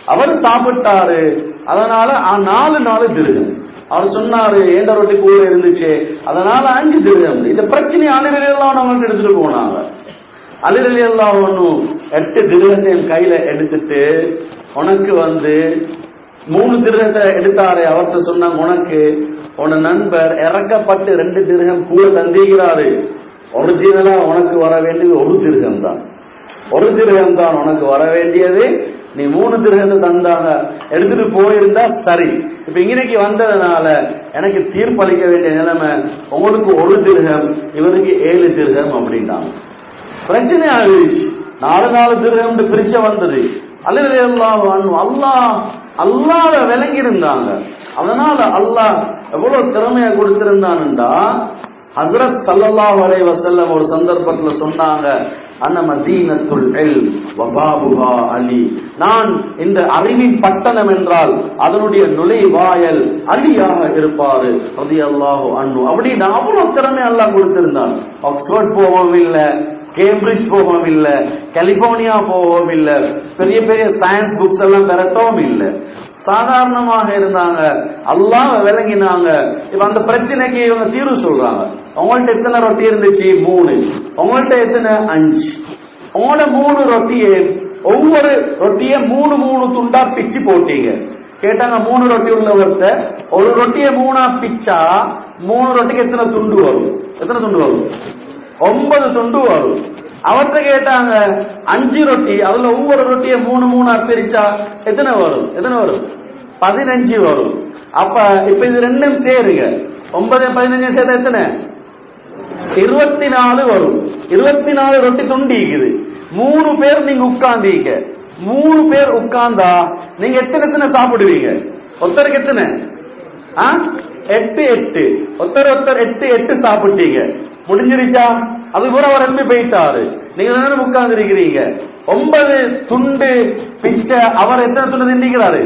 அவர் சாப்பிட்டாரு அதனால அ- நாலு நாலு திருகம் அவர் சொன்னாரு ஏந்த ரொட்டி கூட இருந்துச்சு அதனால அஞ்சு திருகம் இந்த பிரச்சனை அணிவெல்லாம் அவங்கள்ட்ட எடுத்துட்டு போனாங்க அலிரலி எல்லாம் ஒன்றும் எட்டு திருகத்தையும் கையில எடுத்துட்டு உனக்கு வந்து மூணு திருகத்தை எடுத்தாரு அவர்கிட்ட சொன்னாங்க உனக்கு உன நண்பர் இறக்கப்பட்டு ரெண்டு திருகம் கூட தந்திக்கிறாரு ஒரிஜினலா உனக்கு வர வேண்டியது ஒரு திருகம் தான் ஒரு திருகம் தான் உனக்கு வர வேண்டியது நீ மூணு திருகத்தை தந்தாங்க எடுத்துட்டு போயிருந்தா சரி இப்ப இன்னைக்கு வந்ததுனால எனக்கு தீர்ப்பளிக்க வேண்டிய நிலைமை உங்களுக்கு ஒரு திருகம் இவருக்கு ஏழு திருகம் அப்படின்ட்டாங்க பிரச்சனை ஆகிடுச்சு நாலு நாலு திருகம் பிரிச்ச வந்தது அல்லது அல்லாஹ் அல்லாஹ் அல்லாத விளங்கி இருந்தாங்க அதனால அல்லாஹ் எவ்வளவு திறமையா கொடுத்திருந்தான்டா ஹசரத் சல்லல்லாஹு அலைஹி வஸல்லம் ஒரு சந்தர்ப்பத்துல சொன்னாங்க அன்ன மதீனத்துல் இல்ம் வபாபுஹா அலி நான் இந்த அறிவின் பட்டணம் என்றால் அதனுடைய நுழைவாயல் அலியாக இருப்பாரு ரலியல்லாஹு அன்ஹு அப்படின்னு அவ்வளவு திறமை அல்லாஹ் கொடுத்திருந்தான் ஆக்ஸ்போர்ட் போகவும் இல்லை கேம்பிரிட்ஜ் போகவும் இல்லை கலிபோர்னியா போகவும் இல்லை பெரிய பெரிய சயின்ஸ் புக்ஸ் எல்லாம் பெறட்டவும் இல்லை சாதாரணமாக இருந்தாங்க அல்லாஹ் விளங்கினாங்க இப்ப அந்த பிரச்சனைக்கு இவங்க தீர்வு சொல்றாங்க உங்கள்ட்ட எத்தனை ரொட்டி இருந்துச்சு மூணு உங்கள்ட்ட எத்தனை அஞ்சு உங்களோட மூணு ரொட்டியை ஒவ்வொரு ரொட்டியை மூணு மூணு துண்டா பிச்சு போட்டீங்க கேட்டாங்க மூணு ரொட்டி உள்ளவர்கிட்ட ஒரு ரொட்டியை மூணா பிச்சா மூணு ரொட்டிக்கு எத்தனை துண்டு வரும் எத்தனை துண்டு வரும் ஒன்பது துண்டு வரும் அவர்கிட்ட கேட்டாங்க அஞ்சு ரொட்டி அதுல ஒவ்வொரு ரொட்டியை மூணு மூணா பிரிச்சா எத்தனை வரும் எத்தனை வரும் பதினஞ்சு வரும் அப்ப இப்ப இது ரெண்டும் சேருங்க ஒன்பது பதினஞ்சு சேர்த்தா எத்தனை இருபத்தி நாலு வரும் இருபத்தி நாலு ரொட்டி துண்டிக்குது மூணு பேர் நீங்க உட்கார்ந்தீங்க மூணு பேர் உட்கார்ந்தா நீங்க எத்தனை எத்தனை சாப்பிடுவீங்க ஒருத்தருக்கு எத்தனை ஆ? எட்டு எட்டு ஒருத்தர் ஒருத்தர் எட்டு எட்டு சாப்பிட்டீங்க முடிஞ்சிருச்சா அது கூட அவர் எம்பி போயிட்டாரு நீங்க தானே உட்கார்ந்து இருக்கிறீங்க ஒன்பது துண்டு பிச்சை அவர் எத்தனை துண்டு திண்டிக்கிறாரு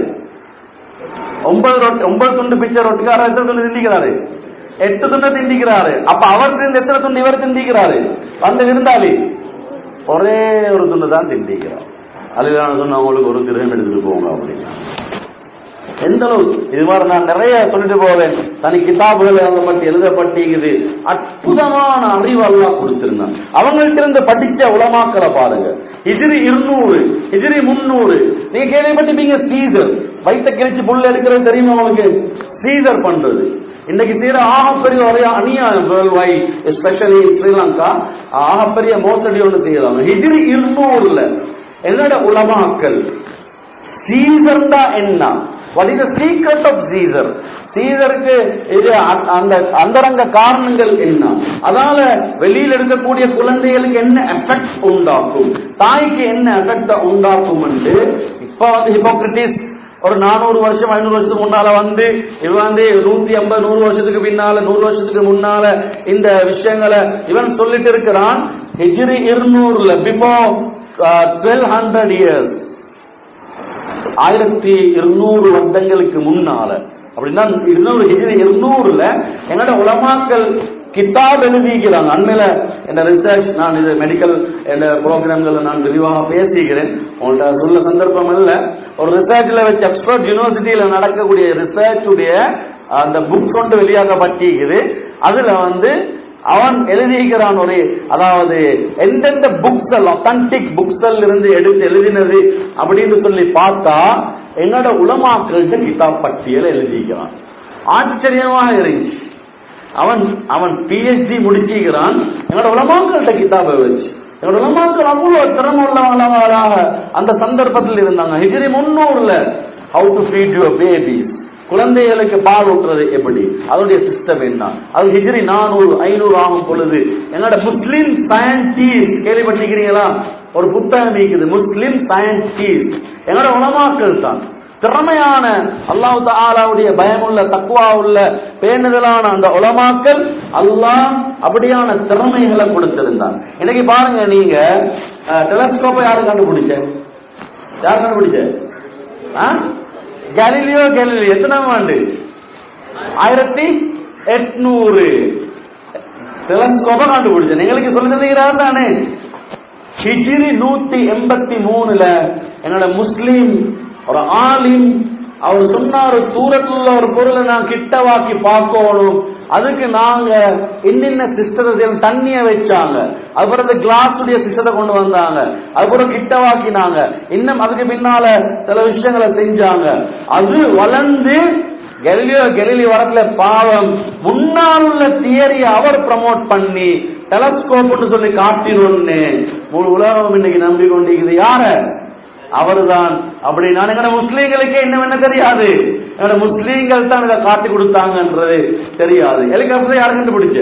ஒன்பது ரொட்டி ஒன்பது துண்டு பிச்சை ரொட்டிக்காரர் எத்தனை துண்டு திண்டிக்கிறாரு எட்டு துண்டு திண்டிக்கிறாரு அப்ப அவர் திண்டு எத்தனை துண்டு இவர் திண்டிக்கிறாரு வந்து விருந்தாளி ஒரே ஒரு துண்டு தான் திண்டிக்கிறார் அதுக்கு நான் சொன்ன அவங்களுக்கு ஒரு கிரகம் எடுத்துட்டு போங்க அப்படின்னா எந்த அளவு இது மாதிரி நான் நிறைய சொல்லிட்டு போவேன் தனி கிதாபுகள் எழுதப்பட்டு எழுதப்பட்டிருக்குது அற்புதமான அறிவு எல்லாம் கொடுத்திருந்தான் அவங்கள்ட்ட இருந்து படிச்ச உலமாக்களை பாருங்க இதிரி இருநூறு இதிரி முன்னூறு நீங்க கேள்விப்பட்டிருப்பீங்க சீசர் வயிற்ற கிழிச்சு புல் எடுக்கிறது தெரியுமா உங்களுக்கு சீசர் பண்றது இன்னைக்கு தீர ஆகப்பெரிய ஒரே அநியாயம் வேர்ல்ட் வைட் எஸ்பெஷலி ஸ்ரீலங்கா ஆகப்பெரிய மோசடி ஒன்று செய்யலாம் ஹிஜ்ரி இருநூறுல என்னோட உலமாக்கள் சீசர் தான் என்ன what is secret of Caesar சீசருக்கு இது அ- அந்த அந்தரங்க காரணங்கள் என்ன அதனால வெளியில் இருக்கக்கூடிய குழந்தைகளுக்கு என்ன எஃபெக்ட் உண்டாக்கும் தாய்க்கு என்ன எஃபெக்ட் உண்டாக்கும் என்று இப்ப வந்து ஹிப்போக்ரட்டிஸ் ஒரு நானூறு வருஷம் ஐநூறு வருஷத்துக்கு முன்னால வந்து இவன் வந்து நூத்தி ஐம்பது நூறு வருஷத்துக்கு பின்னால நூறு வருஷத்துக்கு முன்னால இந்த விஷயங்களை இவன் சொல்லிட்டு இருக்கிறான் ஹிஜ்ரி இருநூறுல பிஃபோர் டுவெல் ஹண்ட்ரட் இயர்ஸ் ஆயிரத்தி இருநூறு வருடங்களுக்கு முன்னால அப்படின்னா இருநூறு ஹிஜ்ரி இருநூறுல எங்களோட உலமாக்கள் கிதாப் எழுதிக்கிறாங்க அண்மையில இந்த ரிசர்ச் நான் இது மெடிக்கல் என்ற ப்ரோக்ராம்களை நான் விரிவாக பேசிக்கிறேன் உங்கள்ட்ட சொல்ல சந்தர்ப்பம் இல்ல ஒரு ரிசர்ச்ல வச்சு எக்ஸ்பர்ட் யூனிவர்சிட்டியில நடக்கக்கூடிய ரிசர்ச் உடைய அந்த புக் கொண்டு வெளியாகப்பட்டிருக்குது அதுல வந்து அவன் எழுதியிருக்கிறான் ஒரு அதாவது எந்தெந்த புக்ஸல் அத்தன்டிக் புக்ஸல் இருந்து எடுத்து எழுதினது அப்படின்னு சொல்லி பார்த்தா என்னோட உலமாக்கள்கிட்ட கிதாப் பட்டியல் எழுதியிருக்கிறான் ஆச்சரியமாக இருந்துச்சு அவன் அவன் பிஹெச்டி முடிச்சிருக்கிறான் என்னோட உலமாக்கள்கிட்ட கிதாபை வச்சு என்னோட உலமாக்கள் அவ்வளவு திறமை உள்ளவங்களாக அந்த சந்தர்ப்பத்தில் இருந்தாங்க ஹிஜ்ரி முன்னூறுல how to feed your babies குழந்தைகளுக்கு பால் ஊட்டுறது எப்படி அதோடைய சிஸ்டம் என்ன அது ஹிஜ்ரி நானூறு ஐநூறு ஆகும் பொழுது என்னோட முஸ்லிம் சயின்டிஸ்ட் கேள்விப்பட்டிருக்கிறீங்களா ஒரு புத்தகம் இருக்குது முஸ்லிம் சயின்டிஸ்ட் என்னோட உலமாக்கள் தான் திறமையான அல்லாஹ் தாலாவுடைய பயமுள்ள தக்குவா உள்ள பேணுதலான அந்த உலமாக்கள் அல்லாஹ் அப்படியான திறமைகளை கொடுத்திருந்தான் இன்னைக்கு பாருங்க நீங்க டெலஸ்கோப்பை யாரு கண்டுபிடிச்ச யார் கண்டுபிடிச்ச கேலிலியோ கேலிலியோ எத்தனாம் ஆண்டு ஆயிரத்தி எட்நூறு டெலஸ்கோப்பை கண்டுபிடிச்சேன் எங்களுக்கு சொல்லி தந்துகிறார் தானே ஹிஜ்ரி நூத்தி எண்பத்தி மூணுல என்னோட முஸ்லீம் ஒரு ஆலிம் அவர் சொன்னாரு தூரத்துல ஒரு பொருளை நான் கிட்டவாக்கி பார்க்கணும் அதுக்கு நாங்க என்னென்ன சிஸ்டத்தை தண்ணிய வச்சாங்க அதுக்கப்புறம் இந்த கிளாஸ் உடைய சிஸ்டத்தை கொண்டு வந்தாங்க அதுக்கப்புறம் கிட்டவாக்கினாங்க இன்னும் அதுக்கு பின்னால சில விஷயங்களை செஞ்சாங்க அது வளர்ந்து கெலிலியோ கெலிலி வரத்துல பாவம் முன்னால் உள்ள தியரியை அவர் ப்ரமோட் பண்ணி டெலஸ்கோப்னு சொல்லி காட்டினோன்னு முழு உலகம் இன்னைக்கு நம்பி கொண்டிருக்குது யார அவர்தான் அப்படி நான் எங்கட முஸ்லீம்களுக்கே இன்னும் என்ன தெரியாது எங்கட முஸ்லீம்கள் தான் இதை காட்டி கொடுத்தாங்கன்றது தெரியாது ஹெலிகாப்டர் யாரு கண்டுபிடிச்ச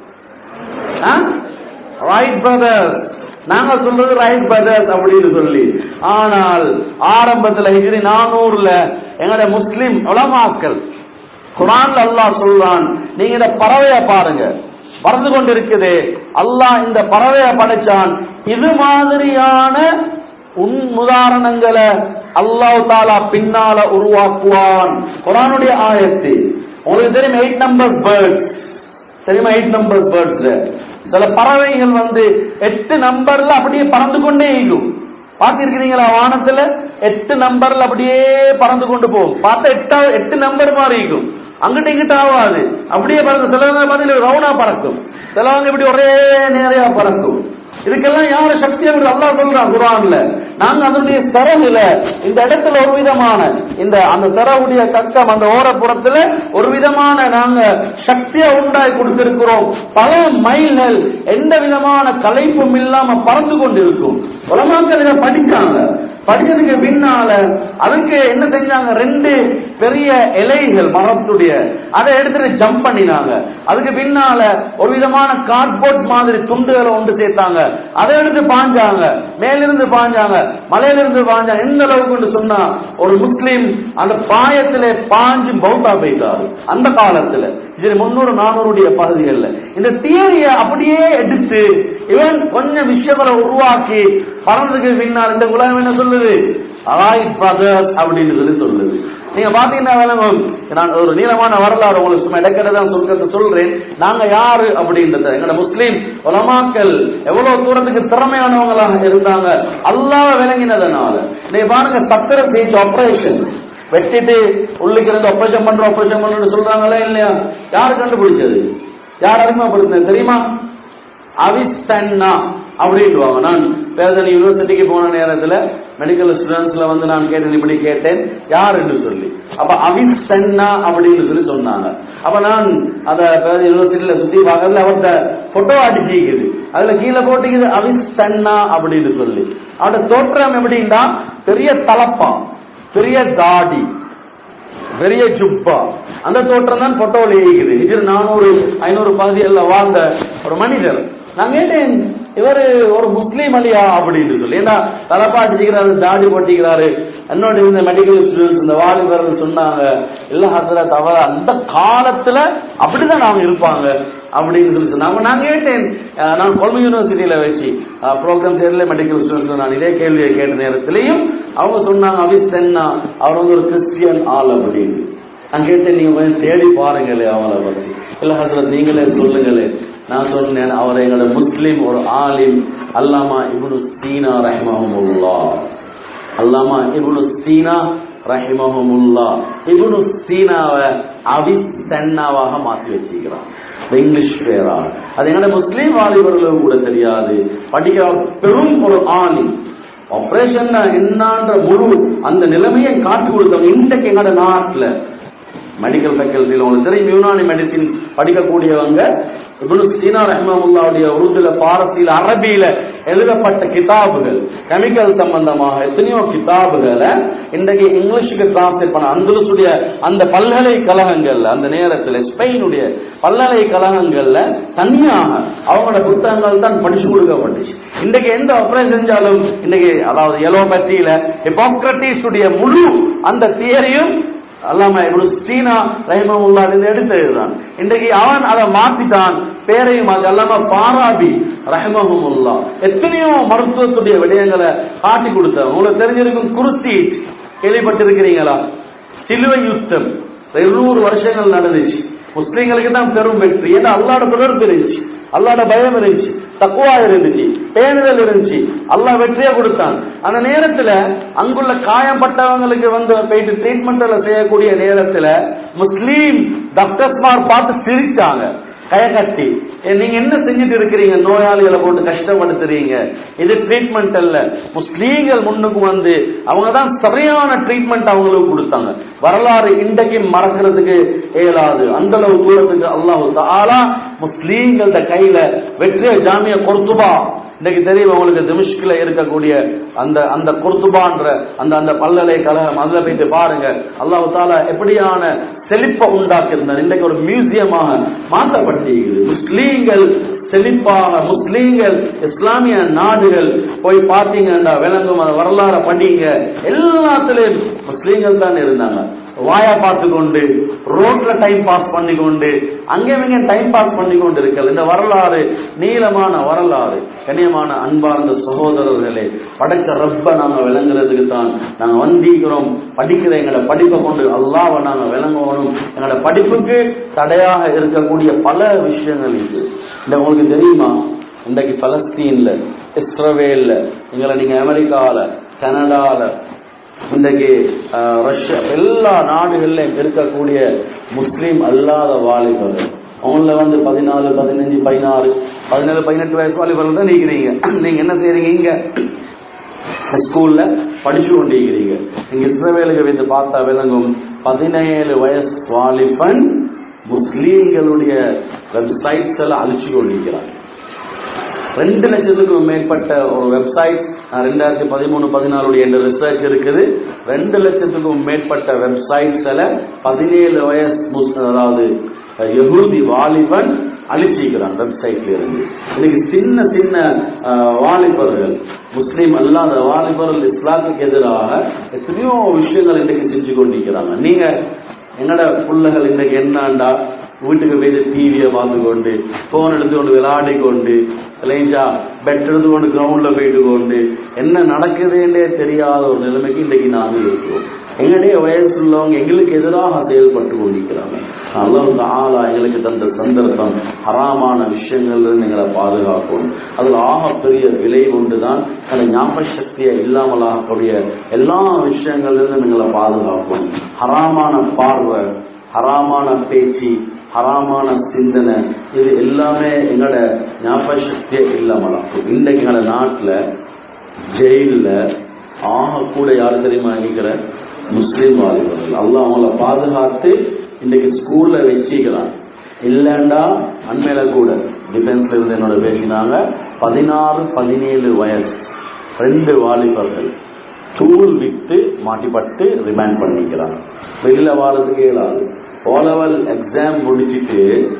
ரைட் பிரதர் நாங்க சொல்றது ரைட் பிரதர்ஸ் அப்படின்னு சொல்லி ஆனால் ஆரம்பத்துல ஹிஜ்ரி நானூறுல எங்கட முஸ்லிம் உலமாக்கள் குரான்ல அல்லாஹ் சொல்றான் நீங்க இந்த பறவைய பாருங்க பறந்து கொண்டிருக்குது அல்லாஹ் இந்த பறவைய படைச்சான் இது மாதிரியான உன் உதாரணங்களை அல்லாஹ் தாலா பின்னால உருவாக்குவான் குரானுடைய ஆயத்து உங்களுக்கு தெரியும் எயிட் நம்பர் பேர்ட் தெரியுமா எயிட் நம்பர் பேர்ட்ஸ் சில பறவைகள் வந்து எட்டு நம்பர்ல அப்படியே பறந்து கொண்டே இருக்கும் பார்த்திருக்கிறீங்களா வானத்துல எட்டு நம்பர்ல அப்படியே பறந்து கொண்டு போகும் பார்த்தா எட்டா எட்டு நம்பர் மாதிரி இருக்கும் அங்கிட்ட இங்கிட்ட ஆகாது அப்படியே பறந்து சிலவங்க பார்த்து ரவுனா பறக்கும் சிலவங்க இப்படி ஒரே நேரையா பறக்கும் இதுக்கெல்லாம் யார சக்தி அப்படி அல்லா சொல்றான் குரான்ல நாங்க அதனுடைய தரவுல இந்த இடத்துல ஒரு விதமான இந்த அந்த தரவுடைய கக்கம் அந்த ஓரப்புறத்துல ஒரு விதமான நாங்க சக்தியை உண்டாய் கொடுத்திருக்கிறோம் பல மைல்கள் எந்த விதமான கலைப்பும் இல்லாம பறந்து கொண்டிருக்கும் உலமாக்கள் இதை படிச்சாங்க படிச்சதுக்கு பின்னால அதுக்கு என்ன செஞ்சாங்க ரெண்டு பெரிய இலைகள் மரத்துடைய அதை எடுத்துட்டு ஜம்ப் பண்ணினாங்க அதுக்கு பின்னால ஒரு விதமான கார்ட்போர்ட் மாதிரி துண்டுகளை ஒன்று சேர்த்தாங்க அதை எடுத்து பாஞ்சாங்க மேலிருந்து பாஞ்சாங்க மலையிலிருந்து பாஞ்சாங்க எந்த அளவுக்கு சொன்னா ஒரு முஸ்லீம் அந்த பாயத்திலே பாஞ்சு பௌத்தா போயிட்டாரு அந்த காலத்துல இது முன்னூறு நானூறுடைய பகுதிகள்ல இந்த தியரிய அப்படியே எடுத்து இவன் கொஞ்சம் விஷயங்களை உருவாக்கி பறந்ததுக்கு பின்னால் இந்த உலகம் என்ன சொல்லுது ரைட் பதர் அப்படின்னு சொல்லி சொல்லுது நீங்க பாத்தீங்கன்னா விளங்கும் நான் ஒரு நீளமான வரலாறு உங்களுக்கு சும்மா இடக்கிறதா சொல்றத சொல்றேன் நாங்க யாரு அப்படின்றத எங்களோட முஸ்லீம் உலமாக்கள் எவ்வளவு தூரத்துக்கு திறமையானவங்களாக இருந்தாங்க அல்லாஹ் விளங்கினதுனால நீங்க பாருங்க சத்திர பேச்சு ஆபரேஷன் வெட்டிட்டு உள்ளுக்கு இருந்து ஆபரேஷன் பண்றோம் ஆபரேஷன் பண்றோம்னு சொல்றாங்களா இல்லையா யாரு கண்டுபிடிச்சது யார் அறிமுகப்படுத்தினது தெரியுமா அவிஸ்தன்னா அப்படின்வாங்க நான் பேரதனி யூனிவர்சிட்டிக்கு போன நேரத்துல மெடிக்கல் ஸ்டூடெண்ட்ஸ்ல வந்து நான் கேட்டேன் இப்படி கேட்டேன் யார் என்று சொல்லி அப்ப அவிஸ்தன்னா அப்படின்னு சொல்லி சொன்னாங்க அப்ப நான் அந்த பேரதனி யூனிவர்சிட்டியில சுத்தி பார்க்கறதுல அவர்கிட்ட போட்டோ அடிச்சிக்குது அதுல கீழே போட்டுக்குது அவிஸ்தன்னா அப்படின்னு சொல்லி அவட தோற்றம் எப்படின்னா பெரிய தலப்பா பெரிய தாடி பெரிய ஜுப்பா அந்த தோற்றம் தான் போட்டோவில் இருக்குது இது நானூறு ஐநூறு பகுதிகளில் வாழ்ந்த ஒரு மனிதர் நான் கேட்டேன் இவர் ஒரு முஸ்லீம் அலியா அப்படின்னு சொல்லி ஏன்னா தலப்பா அடிச்சுக்கிறாரு தாடி போட்டிக்கிறாரு என்னோட இந்த மெடிக்கல் ஸ்டூடெண்ட்ஸ் இந்த வாலிபர்கள் சொன்னாங்க இல்ல அதுல தவிர அந்த காலத்துல அப்படிதான் அவங்க இருப்பாங்க அப்படின்னு சொல்லி சொன்னாங்க நான் கேட்டேன் அஹ் நான் கொல்மை யூனிவர்சிட்டியில வச்சு ப்ரோக்ராம் சேர்ல மெடிக்கல் ஸ்டூடெண்ட்ஸ் நான் இதே கேள்வியை கேட்ட நேரத்திலையும் அவங்க சொன்னாங்க அவிசென்னா அவர் வந்து ஒரு கிறிஸ்டியன் ஆள் அப்படின்னு நான் கேட்டேன் நீங்க கொஞ்சம் தேடி பாருங்களே அவங்கள பத்தி இல்ல அதுல நீங்களே சொல்லுங்களே நான் சொன்னேன் அவர் எங்களோட முஸ்லீம் ஒரு ஆலிம் அல்லாமா இப்னு சீனா ரஹ்மஹமுல்லா அல்லாமா இப்னு சீனா ரஹிமஹமுல்லா இப்னு சீனாவை அவிசென்னாவாக மாற்றி வச்சிருக்கிறான் இந்த இங்கிலீஷ் பேரா அது எங்களோட முஸ்லீம் வாலிபர்களும் கூட தெரியாது படிக்கிற பெரும் ஒரு ஆணி ஆபரேஷன் என்னன்ற முழு அந்த நிலைமையை காட்டி கொடுத்தவங்க இன்றைக்கு எங்களோட நாட்டுல மெடிக்கல் ஃபேக்கல்ட்டியில் உங்களுக்கு தெரியும் யூனானி மெடிசின் படிக்கக்கூடியவங்க இப்னு சீனா ரஹ்மமுல்லாவுடைய உருதுல பாரசீல அரபியில எழுதப்பட்ட கிதாபுகள் கெமிக்கல் சம்பந்தமாக எத்தனையோ கிதாபுகளை இன்றைக்கு இங்கிலீஷுக்கு டிரான்ஸ்லேட் பண்ண அந்தலுடைய அந்த பல்கலைக்கழகங்கள்ல அந்த நேரத்துல ஸ்பெயினுடைய பல்கலைக்கழகங்கள்ல தனியாக அவங்களோட புத்தகங்கள் தான் படிச்சு கொடுக்கப்பட்டுச்சு இன்றைக்கு எந்த ஆபரேஷன் செஞ்சாலும் இன்னைக்கு அதாவது எலோபத்தியில ஹிப்போக்ரட்டிஸ் உடைய முழு அந்த தியரியும் அல்லாம இவரு சீனா ரஹிமமுல்லா எடுத்து எழுதுறான் இன்றைக்கு அவன் அதை மாத்திட்டான் பேரையும் அது அல்லாம பாராபி ரஹிமஹமுல்லா எத்தனையோ மருத்துவத்துடைய விடயங்களை காட்டி கொடுத்த உங்களுக்கு தெரிஞ்சிருக்கும் குருத்தி கேள்விப்பட்டிருக்கிறீங்களா சிலுவை யுத்தம் இருநூறு வருஷங்கள் நடந்துச்சு முஸ்லீம்களுக்கு தான் பெரும் வெற்றி ஏன்னா அல்லாட தொடர்பு இருந்துச்சு அல்லாட பயம் இருந்துச்சு தக்குவா இருந்துச்சு பேணுதல் இருந்துச்சு அல்லாஹ் வெற்றியை கொடுத்தான் அந்த நேரத்துல அங்குள்ள காயம்பட்டவங்களுக்கு வந்து போயிட்டு ட்ரீட்மெண்ட் செய்யக்கூடிய நேரத்துல முஸ்லீம் டாக்டர்ஸ்மார் பார்த்து சிரிச்சாங்க கைய கட்டி "ஏ, நீங்க என்ன செஞ்சுட்டு இருக்கிறீங்க நோயாளிகளை போட்டு கஷ்டப்படுத்துறீங்க இது ட்ரீட்மெண்ட் அல்ல முஸ்லீம்கள் முன்னுக்கு வந்து அவங்க தான் சரியான ட்ரீட்மெண்ட் அவங்களுக்கு கொடுத்தாங்க வரலாறு இன்றைக்கு மறக்கிறதுக்கு இயலாது அந்த அளவு தூரத்துக்கு அல்லாஹு தாலா முஸ்லீம்கள கையில வெற்றிய ஜாமிய கொர்துபா இன்னைக்கு தெரியும் உங்களுக்கு திமிஷ்கில இருக்கக்கூடிய அந்த அந்த குர்துபான்ற அந்த அந்த பல்கலைக்கழகம் அதுல போயிட்டு பாருங்க அல்லாஹு தாலா எப்படியான செழிப்பை உண்டாக்கியிருந்தார் இன்றைக்கு ஒரு மியூசியமாக மாற்றப்பட்டிருக்கிறது முஸ்லீம்கள் செழிப்பாக முஸ்லீம்கள் இஸ்லாமிய நாடுகள் போய் பார்த்தீங்கன்னா விளங்கும் அந்த வரலாறு படிங்க எல்லாத்துலயும் முஸ்லீம்கள் தான் இருந்தாங்க வாயா பார்த்து கொண்டு ரோட்ல டைம் பாஸ் பண்ணி கொண்டு அங்கே இங்கே டைம் பாஸ் பண்ணி கொண்டு இருக்கல இந்த வரலாறு நீளமான வரலாறு கண்ணியமான அன்பார்ந்த சகோதரர்களே படைச்ச ரப்ப நாங்க விளங்குறதுக்கு தான் நாங்க வந்திக்கிறோம் படிக்கிற எங்களோட படிப்பை கொண்டு அல்லாவை நாங்க விளங்கணும் எங்களோட படிப்புக்கு தடையாக இருக்கக்கூடிய பல விஷயங்கள் இருக்கு இந்த உங்களுக்கு தெரியுமா இன்றைக்கு பலஸ்தீன்ல இஸ்ரவேல்ல எங்களை நீங்க அமெரிக்கால கனடால இன்றைக்கு அஹ், ரஷ்யா எல்லா நாடுகள்லையும் இருக்கக்கூடிய முஸ்லீம் அல்லாத வாலிபர்கள் அவங்கள வந்து பதினாலு பதினஞ்சு பதினாறு பதினேழு பதினெட்டு வயசு வாலிபர்கள் தான் நீக்கிறீங்க நீங்க என்ன செய்றீங்க இங்க ஸ்கூல்ல படிச்சு கொண்டிருக்கிறீங்க நீங்க இஸ்ரவேலுக்கு வைத்து பார்த்தா விளங்கும் பதினேழு வயசு வாலிபன் முஸ்லீம்களுடைய வெப்சைட்ஸ் எல்லாம் அழிச்சு கொண்டிருக்கிறார் ரெண்டு லட்சத்துக்கும் மேற்பட்ட ஒரு வெப்சைட் ரெண்டாயிரத்தி பதிமூணு பதினாலுடைய என்ற ரிசர்ச் இருக்குது ரெண்டு லட்சத்துக்கும் மேற்பட்ட வெப்சைட்ஸ்ல பதினேழு வயசு முஸ்- அதாவது யகூதி வாலிபன் அழிச்சிக்கிறான் வெப்சைட்ல இருந்து இன்னைக்கு சின்ன சின்ன அஹ், வாலிபர்கள் முஸ்லீம் அல்லாத வாலிபர்கள் இஸ்லாத்துக்கு எதிராக எத்தனையோ விஷயங்கள் இன்றைக்கு செஞ்சு கொண்டிருக்கிறாங்க நீங்க என்னோட பிள்ளைகள் இன்றைக்கு என்னண்டா வீட்டுக்கு போய் டிவியை பார்த்து கொண்டு போன் எடுத்து கொண்டு விளையாடி கொண்டு இல்லைங்களா பெட் எடுத்து கொண்டு கிரவுண்ட்ல போயிட்டு கொண்டு என்ன நடக்குதுன்னே தெரியாத ஒரு நிலைமைக்கு இன்றைக்கு நாங்கள் இருக்கிறோம் எங்களுடைய வயசு உள்ளவங்க எங்களுக்கு எதிராக செயல்பட்டு கொண்டிருக்கிறாங்க அல்லாஹ் ஆளா எங்களுக்கு தந்த சந்தர்ப்பம் ஹராமான விஷயங்கள்ல இருந்து எங்களை பாதுகாக்கணும் அதுல ஆகப்பெரிய விலை கொண்டுதான் அந்த ஞாபக சக்தியை இல்லாமலாகக்கூடிய எல்லா விஷயங்கள்ல இருந்து எங்களை பாதுகாக்கணும் ஹராமான பார்வை ஹராமான பேச்சு ஹராமான சிந்தனை இது எல்லாமே எங்களோட ஞாபக சக்தியை இல்லாமலாக்கும் இன்றைக்கு எங்களோட நாட்டுல ஜெயில்ல ஆக கூட யாரு தெரியுமா நினைக்கிற முஸ்லீம் வாலிபர்கள் அல்லாஹ் அவங்கள பாதுகாத்து இன்னைக்கு ஸ்கூல்ல வச்சுக்கிறான் இல்லைண்டா அண்மையில கூட டிஃபென்ஸ்ல இருந்து என்னோட பேசினாங்க பதினாறு பதினேழு வயசு ரெண்டு வாலிபர்கள் தூள் விட்டு மாட்டிப்பட்டு ரிமைண்ட் பண்ணிக்கிறாங்க வெளியில வாரதுக்கு இயலாது ஓ லெவல் எக்ஸாம் முடிச்சிட்டு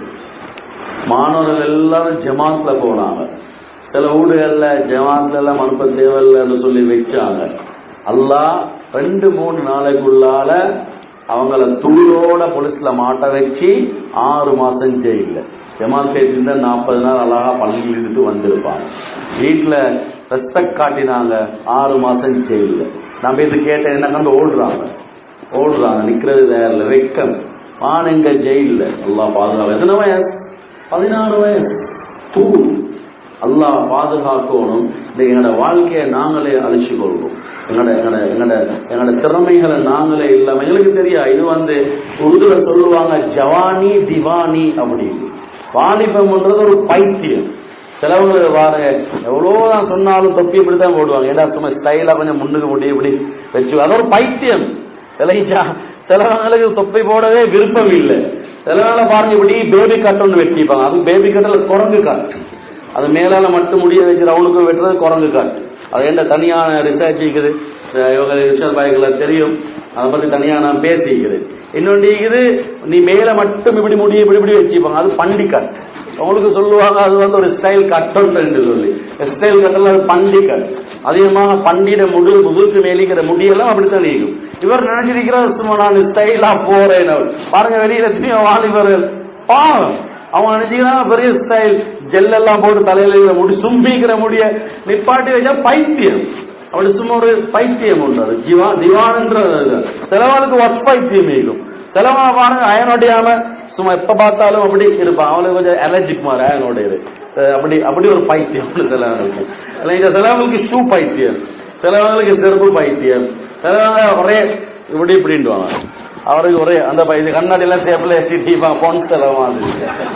மாணவர்கள் எல்லாரும் ஜமாத்ல போனாங்க சில வீடுகள்ல ஜமாத்ல எல்லாம் அனுப்ப தேவையில்லைன்னு சொல்லி வச்சாங்க அல்லாஹ் ரெண்டு மூணு நாளைக்குள்ளால அவங்கள தூளோட போலீஸ்ல மாட்ட வச்சு ஆறு மாசம் ஜெயில ஜமாத் பேசியிருந்தா நாற்பது நாள் அழகா பள்ளியில் இருந்து வந்திருப்பாங்க வீட்டுல ரெஸ்பெக்ட் காட்டினாங்க ஆறு மாசம் ஜெயில நான் போய் இது கேட்டேன் என்ன கண்டு ஓடுறாங்க ஓடுறாங்க நிக்கிறது வேற வெக்கம் ஆணுங்க ஜெயில எல்லாம் பாதுகாப்பு எத்தனை வயசு பதினாறு வயசு தூள் அல்லாஹ் பாதுகாக்கணும் இந்த எங்களோட வாழ்க்கையை நாங்களே அழிச்சு கொள்வோம் எங்களோட எங்களோட எங்களோட எங்களோட திறமைகளை நாங்களே இல்லாம எங்களுக்கு தெரியா இது வந்து உருதுல சொல்லுவாங்க ஜவானி திவானி அப்படின்னு வாலிபம்ன்றது ஒரு பைத்தியம் சிலவங்க பாருங்க எவ்வளவுதான் சொன்னாலும் தொப்பி இப்படி தான் போடுவாங்க ஏன்னா சும்மா ஸ்டைலா கொஞ்சம் முன்னுக்கு முடி இப்படி வச்சு அது ஒரு பைத்தியம் சிலைச்சா சிலவங்களுக்கு தொப்பை போடவே விருப்பம் இல்லை சிலவங்கள பாருங்க இப்படி பேபி கட் ஒன்று வெட்டிப்பாங்க அது பேபி கட்டில் குரங்கு கட் அது மேலால மட்டும் முடிய வச்சு ரவுனுக்கு வெட்டுறது குரங்கு காட்டு அது என்ன தனியான ரிசர்ச் இருக்குது அஹ் இவங்க ரிசர்ச் பாய்களை தெரியும் அதை பத்தி தனியா நான் பேசிக்கிறேன் இன்னொன்று இருக்குது நீ மேல மட்டும் இப்படி முடிய இப்படி இப்படி வச்சுப்பாங்க அது பண்டி கட் அவங்களுக்கு சொல்லுவாங்க அது வந்து ஒரு ஸ்டைல் கட்டன் என்று சொல்லி ஸ்டைல் கட்டில் அது பண்டி கட் அதிகமாக பண்டிட முடு முதுக்கு மேலிக்கிற முடியெல்லாம் அப்படித்தான் நீக்கும் இவர் நினைச்சிருக்கிறார் சும்மா நான் ஸ்டைலா போறேன் அவர். பாருங்க வெளியில எத்தனையோ வாலிபர்கள் பாவம் அவன் நினைச்சுக்கிறான் பெரிய ஸ்டைல் ஜெல்லெல்லாம் போட்டு தலையில இருக்கிற முடி சும்பிக்கிற முடிய நிப்பாட்டி வச்சா பைத்தியம் அப்படி சும்மா ஒரு பைத்தியம் உண்டு அது ஜிவா திவான்ன்ற சிலவாளுக்கு ஒர்க் பைத்தியம் இருக்கும் சிலவா பாருங்க அயனொடியாம சும்மா எப்ப பார்த்தாலும் அப்படி இருப்பான் அவளுக்கு கொஞ்சம் அலர்ஜிக் மாதிரி என்னோட இது அஹ் அப்படி அப்படி ஒரு பைத்தியம் சிலவங்களுக்கு இல்லைங்க சிலவங்களுக்கு ஷூ பைத்தியம் சிலவங்களுக்கு செருப்பு பைத்தியம் சிலவங்க ஒரே இப்படி இப்படின்டுவாங்க அவருக்கு ஒரே அந்த பைத்தியம் கண்ணாடி எல்லாம் டேபிள் எட்டிப்பாங்க பொன் செலவு மாதிரி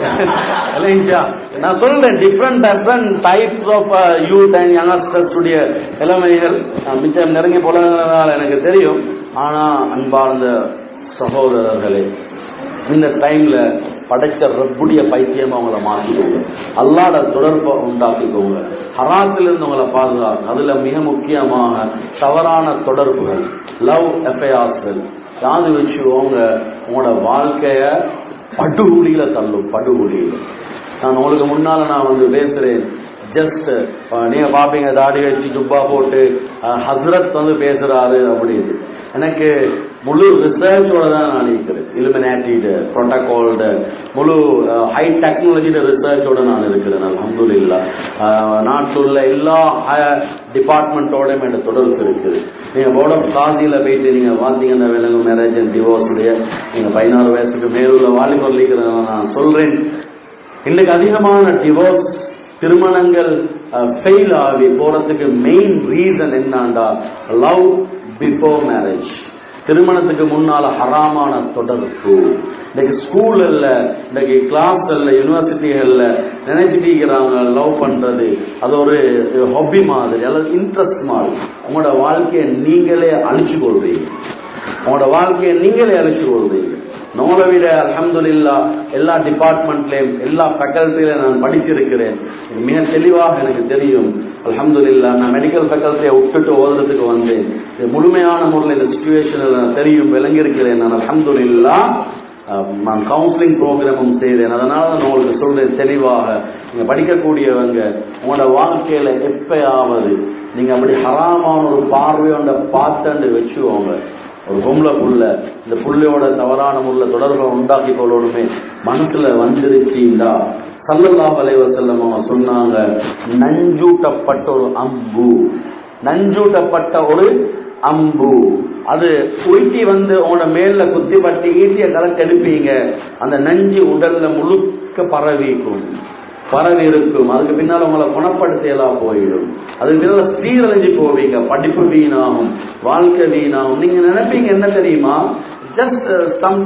இல்லைங்களா நான் சொல்றேன் different different types of youth and youngsters உடைய இளமைகள் நான் மிச்சம் நெருங்கி போலனால எனக்கு தெரியும் ஆனா அன்பார்ந்த சகோதரர்களே இந்த டைம்ல படைச்ச ரப்புடைய பைத்தியம் அவங்கள மாத்திக்கோங்க அல்லாட தொடர்பை உண்டாக்கிக்கோங்க ஹராத்திலிருந்து உங்களை பாதுகாக்க அதுல மிக முக்கியமாக தவறான தொடர்புகள் லவ் எஃப்ஐஆர்கள் யாது வச்சுக்கோங்க உங்களோட வாழ்க்கைய படுகுழியில தள்ளும் படுகுழியில நான் உங்களுக்கு முன்னால நான் வந்து பேசுறேன் ஜஸ்ட் நீங்க பாப்பீங்க தாடி வச்சு ஜுப்பா போட்டு அஹ், ஹஸ்ரத் வந்து பேசுறாரு அப்படின்னு எனக்கு முழு ரிசர்ச்சோட தான் நான் இருக்கிறேன் இலுமினாட்டிடு ப்ரோட்டோகால்டு முழு ஹை டெக்னாலஜியோட ரிசர்ச்சோட நான் இருக்கிறேன் அல்ஹம்துலில்லா நாட்டில் உள்ள எல்லா டிபார்ட்மெண்ட்டோட எனக்கு தொடர்பு இருக்குது நீங்க போர்ட் ஆஃப் காதியில போயிட்டு நீங்க பார்த்தீங்கன்னா விலங்கு மேரேஜ் அண்ட் டிவோர்ஸ் உடைய நீங்க பதினாறு வயசுக்கு மேலுள்ள வாலிபர் இருக்கிறத நான் சொல்றேன் இன்னைக்கு அதிகமான டிவோர்ஸ் திருமணங்கள் ஃபெயில் ஆகி போறதுக்கு மெயின் ரீசன் என்னண்டா லவ் பிஃபோர் மேரேஜ் திருமணத்துக்கு முன்னால ஹராமான தொடர்பு இன்னைக்கு ஸ்கூல்ல இன்னைக்கு கிளாஸ்ல யூனிவர்சிட்டிகள்ல நினைச்சிட்டு இருக்கிறாங்க லவ் பண்றது அது ஒரு ஹாபி மாதிரி அல்லது இன்ட்ரெஸ்ட் மாதிரி உங்களோட வாழ்க்கையை நீங்களே அழிச்சு கொள்வீங்க உங்களோட வாழ்க்கையை நீங்களே அழிச்சு கொள்வீங்க நம்மளை விட அல்ஹம்துலில்லா எல்லா டிபார்ட்மெண்ட்லயும் எல்லா ஃபேக்கல்ட்டிலையும் நான் படிச்சிருக்கிறேன் இது மிக தெளிவாக எனக்கு தெரியும் அல்ஹம்துலில்லா நான் மெடிக்கல் ஃபேக்கல்ட்டியை விட்டுட்டு ஓதுறதுக்கு வந்தேன் இது முழுமையான முறையில் இந்த சுச்சுவேஷனில் நான் தெரியும் விளங்கியிருக்கிறேன் நான் அல்ஹம்துலில்லா அஹ், நான் கவுன்சிலிங் ப்ரோக்ராமும் செய்தேன் அதனால தான் நான் உங்களுக்கு சொல்றேன் தெளிவாக நீங்க படிக்கக்கூடியவங்க உங்களோட வாழ்க்கையில எப்பயாவது நீங்க அப்படி ஹராமான ஒரு பார்வையோட பார்த்துண்டு வச்சுக்கோங்க ஒரு பொம்பளை புள்ள இந்த புள்ளையோட தவறான முறையில் தொடர்பை உண்டாக்கி கொள்ளணுமே மனசுல வந்துருச்சுண்டா சல்லல்லா வலைவசல்லம் அவங்க சொன்னாங்க நஞ்சூட்டப்பட்ட ஒரு அம்பு நஞ்சூட்டப்பட்ட ஒரு அம்பு அது உயிட்டி வந்து உங்களோட மேல குத்தி பட்டு ஈட்டிய கலக்கு எடுப்பீங்க அந்த நஞ்சு உடல்ல முழுக்க பரவிக்கும் பரவி இருக்கும் அதுக்கு பின்னால உங்களை குணப்படுத்தியெல்லாம் போயிடும் அதுக்கு பின்னால சீரழிஞ்சு போவீங்க படிப்பு வீணாகும் வாழ்க்கை வீணாகும் நீங்க நினைப்பீங்க என்ன தெரியுமா just some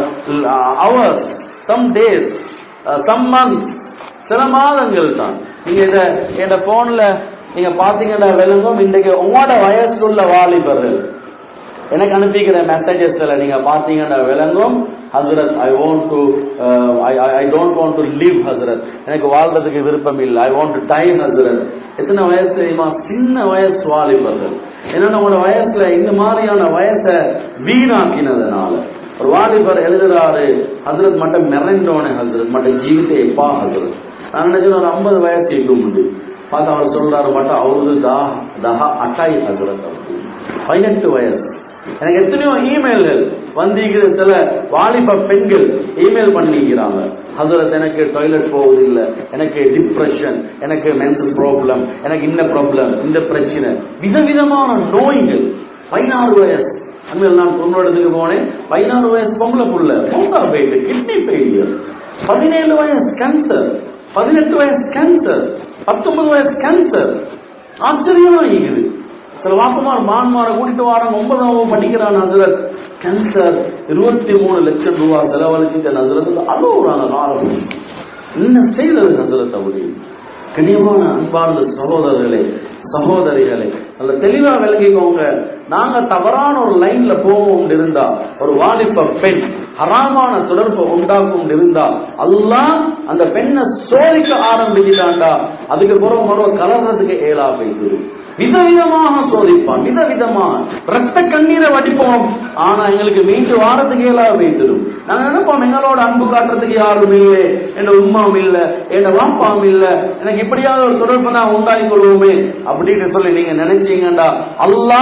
hours some days some month சில மாதங்கள் தான் நீங்க இத என் போன்ல நீங்க பாத்தீங்கன்னா விளங்கும் இன்றைக்கு உங்களோட வயசுள்ள வாலிபர்கள் எனக்கு அனுப்பிக்கிற மெசேஜஸ்ல நீங்க பாத்தீங்கன்னா விளங்கும் ஹசரத் I want to I don't want to live ஹசரத் எனக்கு வாழ்றதுக்கு விருப்பம் இல்லை ஐ வாண்ட் டு டை ஹசரத் எத்தனை வயசு தெரியுமா சின்ன வயசு வாலிபர்கள் ஏன்னா நம்மளோட வயசுல இந்த மாதிரியான வயசை வீணாக்கினதுனால ஒரு வாலிபர் எழுதுறாரு ஹசரத் மட்டும் மிரண்டோனே ஹசரத் மட்டும் ஜீவித்த எப்பா ஹசரத் நான் நினைச்சேன் ஒரு ஐம்பது வயசு இருக்கும் உண்டு பார்த்து அவர் சொல்றாரு மட்டும் அவரு தா தஹா அட்டாய் ஹசரத் அப்படின்னு. பதினெட்டு வயசு எனக்கு எத்தனையோ இமெயில்கள் வந்திருக்கிற சில வாலிப பெண்கள் இமெயில் பண்ணிக்கிறாங்க ஹசரத் எனக்கு டாய்லெட் போவதில்லை எனக்கு டிப்ரெஷன் எனக்கு மென்டல் ப்ராப்ளம் எனக்கு இந்த ப்ராப்ளம் இந்த பிரச்சனை விதவிதமான நோய்கள் பதினாறு வயசு அங்கே நான் பொண்ணோடத்துக்கு போனேன் பதினாறு வயசு பொம்பளை புள்ள மூத்தா போயிட்டு கிட்னி ஃபெயிலியர் பதினேழு வயசு கேன்சர் பதினெட்டு வயசு கேன்சர் பத்தொன்பது வயசு கேன்சர் ஆச்சரியமா இருக்குது சில வாக்குமார் மான்மாரை கூட்டிட்டு வராங்க ஒன்பதாம் படிக்கிறான் நசரத் கேன்சர் இருபத்தி மூணு லட்சம் ரூபாய் செலவழிச்சிட்ட நசரத்துக்கு அழுகுறாங்க காலம் என்ன செய்தது நசரத் அப்படி கனியமான அன்பார்ந்த சகோதரர்களே சகோதரிகளே நல்ல தெளிவா விளங்கிக்கோங்க நாங்க தவறான ஒரு லைன்ல போவோம் இருந்தா ஒரு வாலிப பெண் ஹராமான தொடர்பை உண்டாக்கும் இருந்தா அல்லாஹ் அந்த பெண்ணை சோதிக்க ஆரம்பிச்சுட்டாண்டா அதுக்கு பிறகு மறுவ கலர்றதுக்கு ஏலா போயிட்டு விதவிதமாக சோதிப்பான் விதவிதமாக ரத்த கண்ணீரை வடிப்போம் ஆனா எங்களுக்கு மீண்டு வாரத்துக்கு ஏலாக வைத்திரும் நாங்க நினைப்போம் எங்களோட அன்பு காட்டுறதுக்கு யாரும் இல்லை என் உமாவும் இல்ல என் வாப்பாவும் இல்ல எனக்கு இப்படியாவது ஒரு தொடர்பு நான் உண்டாகி கொள்வோமே அப்படின்னு சொல்லி நீங்க நினைச்சீங்கடா அல்லாஹ்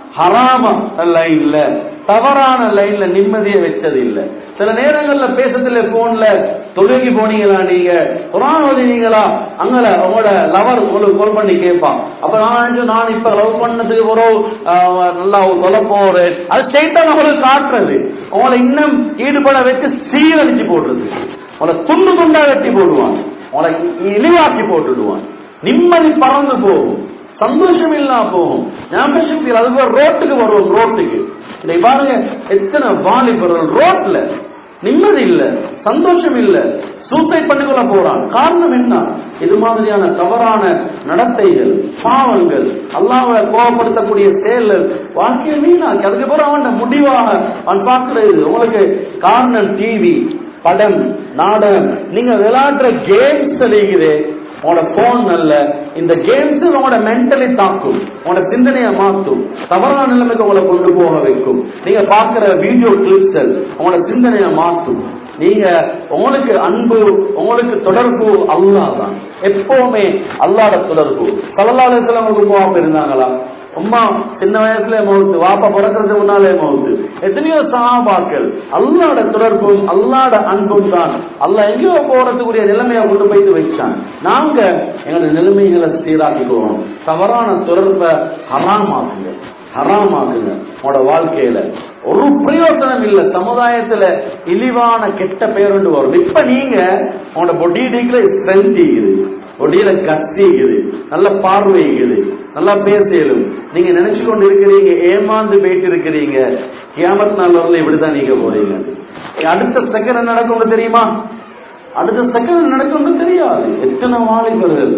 ஹராம லைன்ல தவறான லைன்ல நிம்மதியை வச்சது இல்ல சில நேரங்கள்ல பேசுறதுல போன்ல தொழுகி போனீங்களா நீங்க குரான் ஓதினீங்களா அங்கல உங்களோட லவர் உங்களுக்கு கால் பண்ணி கேட்பான் அப்ப நான் நினைச்சேன், நான் இப்ப லவ் பண்ணதுக்கு பிறகு ஆஹ், நல்லா சொல்ல போறேன் அது ஸ்ட்ரெயிட்டா உங்களுக்கு காட்டுறது உங்களை இன்னும் ஈடுபட வச்சு சீரழிச்சு போடுறது உங்களை துண்டு துண்டா வெட்டி போடுவான் உங்களை இழிவாக்கி போட்டுடுவான் நிம்மதி பறந்து போகும் சந்தோஷம் இல்லாம போகும் ஞாபகம் அது போல ரோட்டுக்கு வருவோம் ரோட்டுக்கு இதை பாருங்க எத்தனை வாலிபர்கள் ரோட்ல நிம்மதி இல்ல சந்தோஷம் இல்ல சூசைட் பண்ணிக்கொள்ள போறான் காரணம் என்ன இது மாதிரியான தவறான நடத்தைகள் பாவங்கள் அல்லாஹ்வை கோபப்படுத்தக்கூடிய செயல்கள் வாழ்க்கையை வீணாக்கி அதுக்கு பிறகு அவன் முடிவாக அவன் பார்க்கிறது உங்களுக்கு காரணம் டிவி படம் நாடகம் நீங்க விளையாடுற கேம்ஸ் தெரியுது உங்களோட போன் அல்ல இந்த கேம்ஸ் உங்களோட மென்டலி தாக்கும் உங்களோட சிந்தனையை மாற்றும் தவறான நிலைமைக்கு உங்களை கொண்டு போக வைக்கும் நீங்க பார்க்கிற வீடியோ கிளிப்ஸ் உங்களோட சிந்தனையை மாற்றும் நீங்க உங்களுக்கு அன்பு உங்களுக்கு தொடர்பு அல்லாஹ் தான் எப்பவுமே அல்லாத தொடர்பு கலலாலயத்துல உங்களுக்கு போகாம இருந்தாங்களா அம்மா சின்ன வயசுல மவுத்து வாப்பா பிறக்கிறதுக்கு முன்னாலே மவுத்து எத்தனையோ சகாபாக்கள் அல்லாட தொடர்பும் அல்லாட அன்பும் தான் அல்லாஹ் எங்கேயோ போறதுக்குரிய நிலைமையை கொண்டு போயிட்டு வச்சான் நாங்க எங்களோட நிலைமைகளை சீராக்கிக்குவோம் தவறான தொடர்பை ஹராமாக்குங்க ஹராமாக்குங்க உங்களோட வாழ்க்கையில ஒரு பிரயோசனம் இல்ல சமுதாயத்துல இழிவான கெட்ட பெயர் ஒன்று வரும் இப்ப நீங்க உங்களோட பொடியில ஸ்ட்ரென்த் இருக்குது பொடியில கத்தி இருக்குது நல்ல பார்வை இருக்குது நல்லா பேசியலும் நீங்க நினைச்சு கொண்டு இருக்கிறீங்க ஏமாந்து போயிட்டு இருக்கிறீங்க கியாமத் நாள் வரல இப்படிதான் நீங்க போறீங்க அடுத்த செகண்ட் நடக்கும் தெரியுமா அடுத்த செகண்ட் நடக்கும் தெரியாது எத்தனை வாலிபர்கள்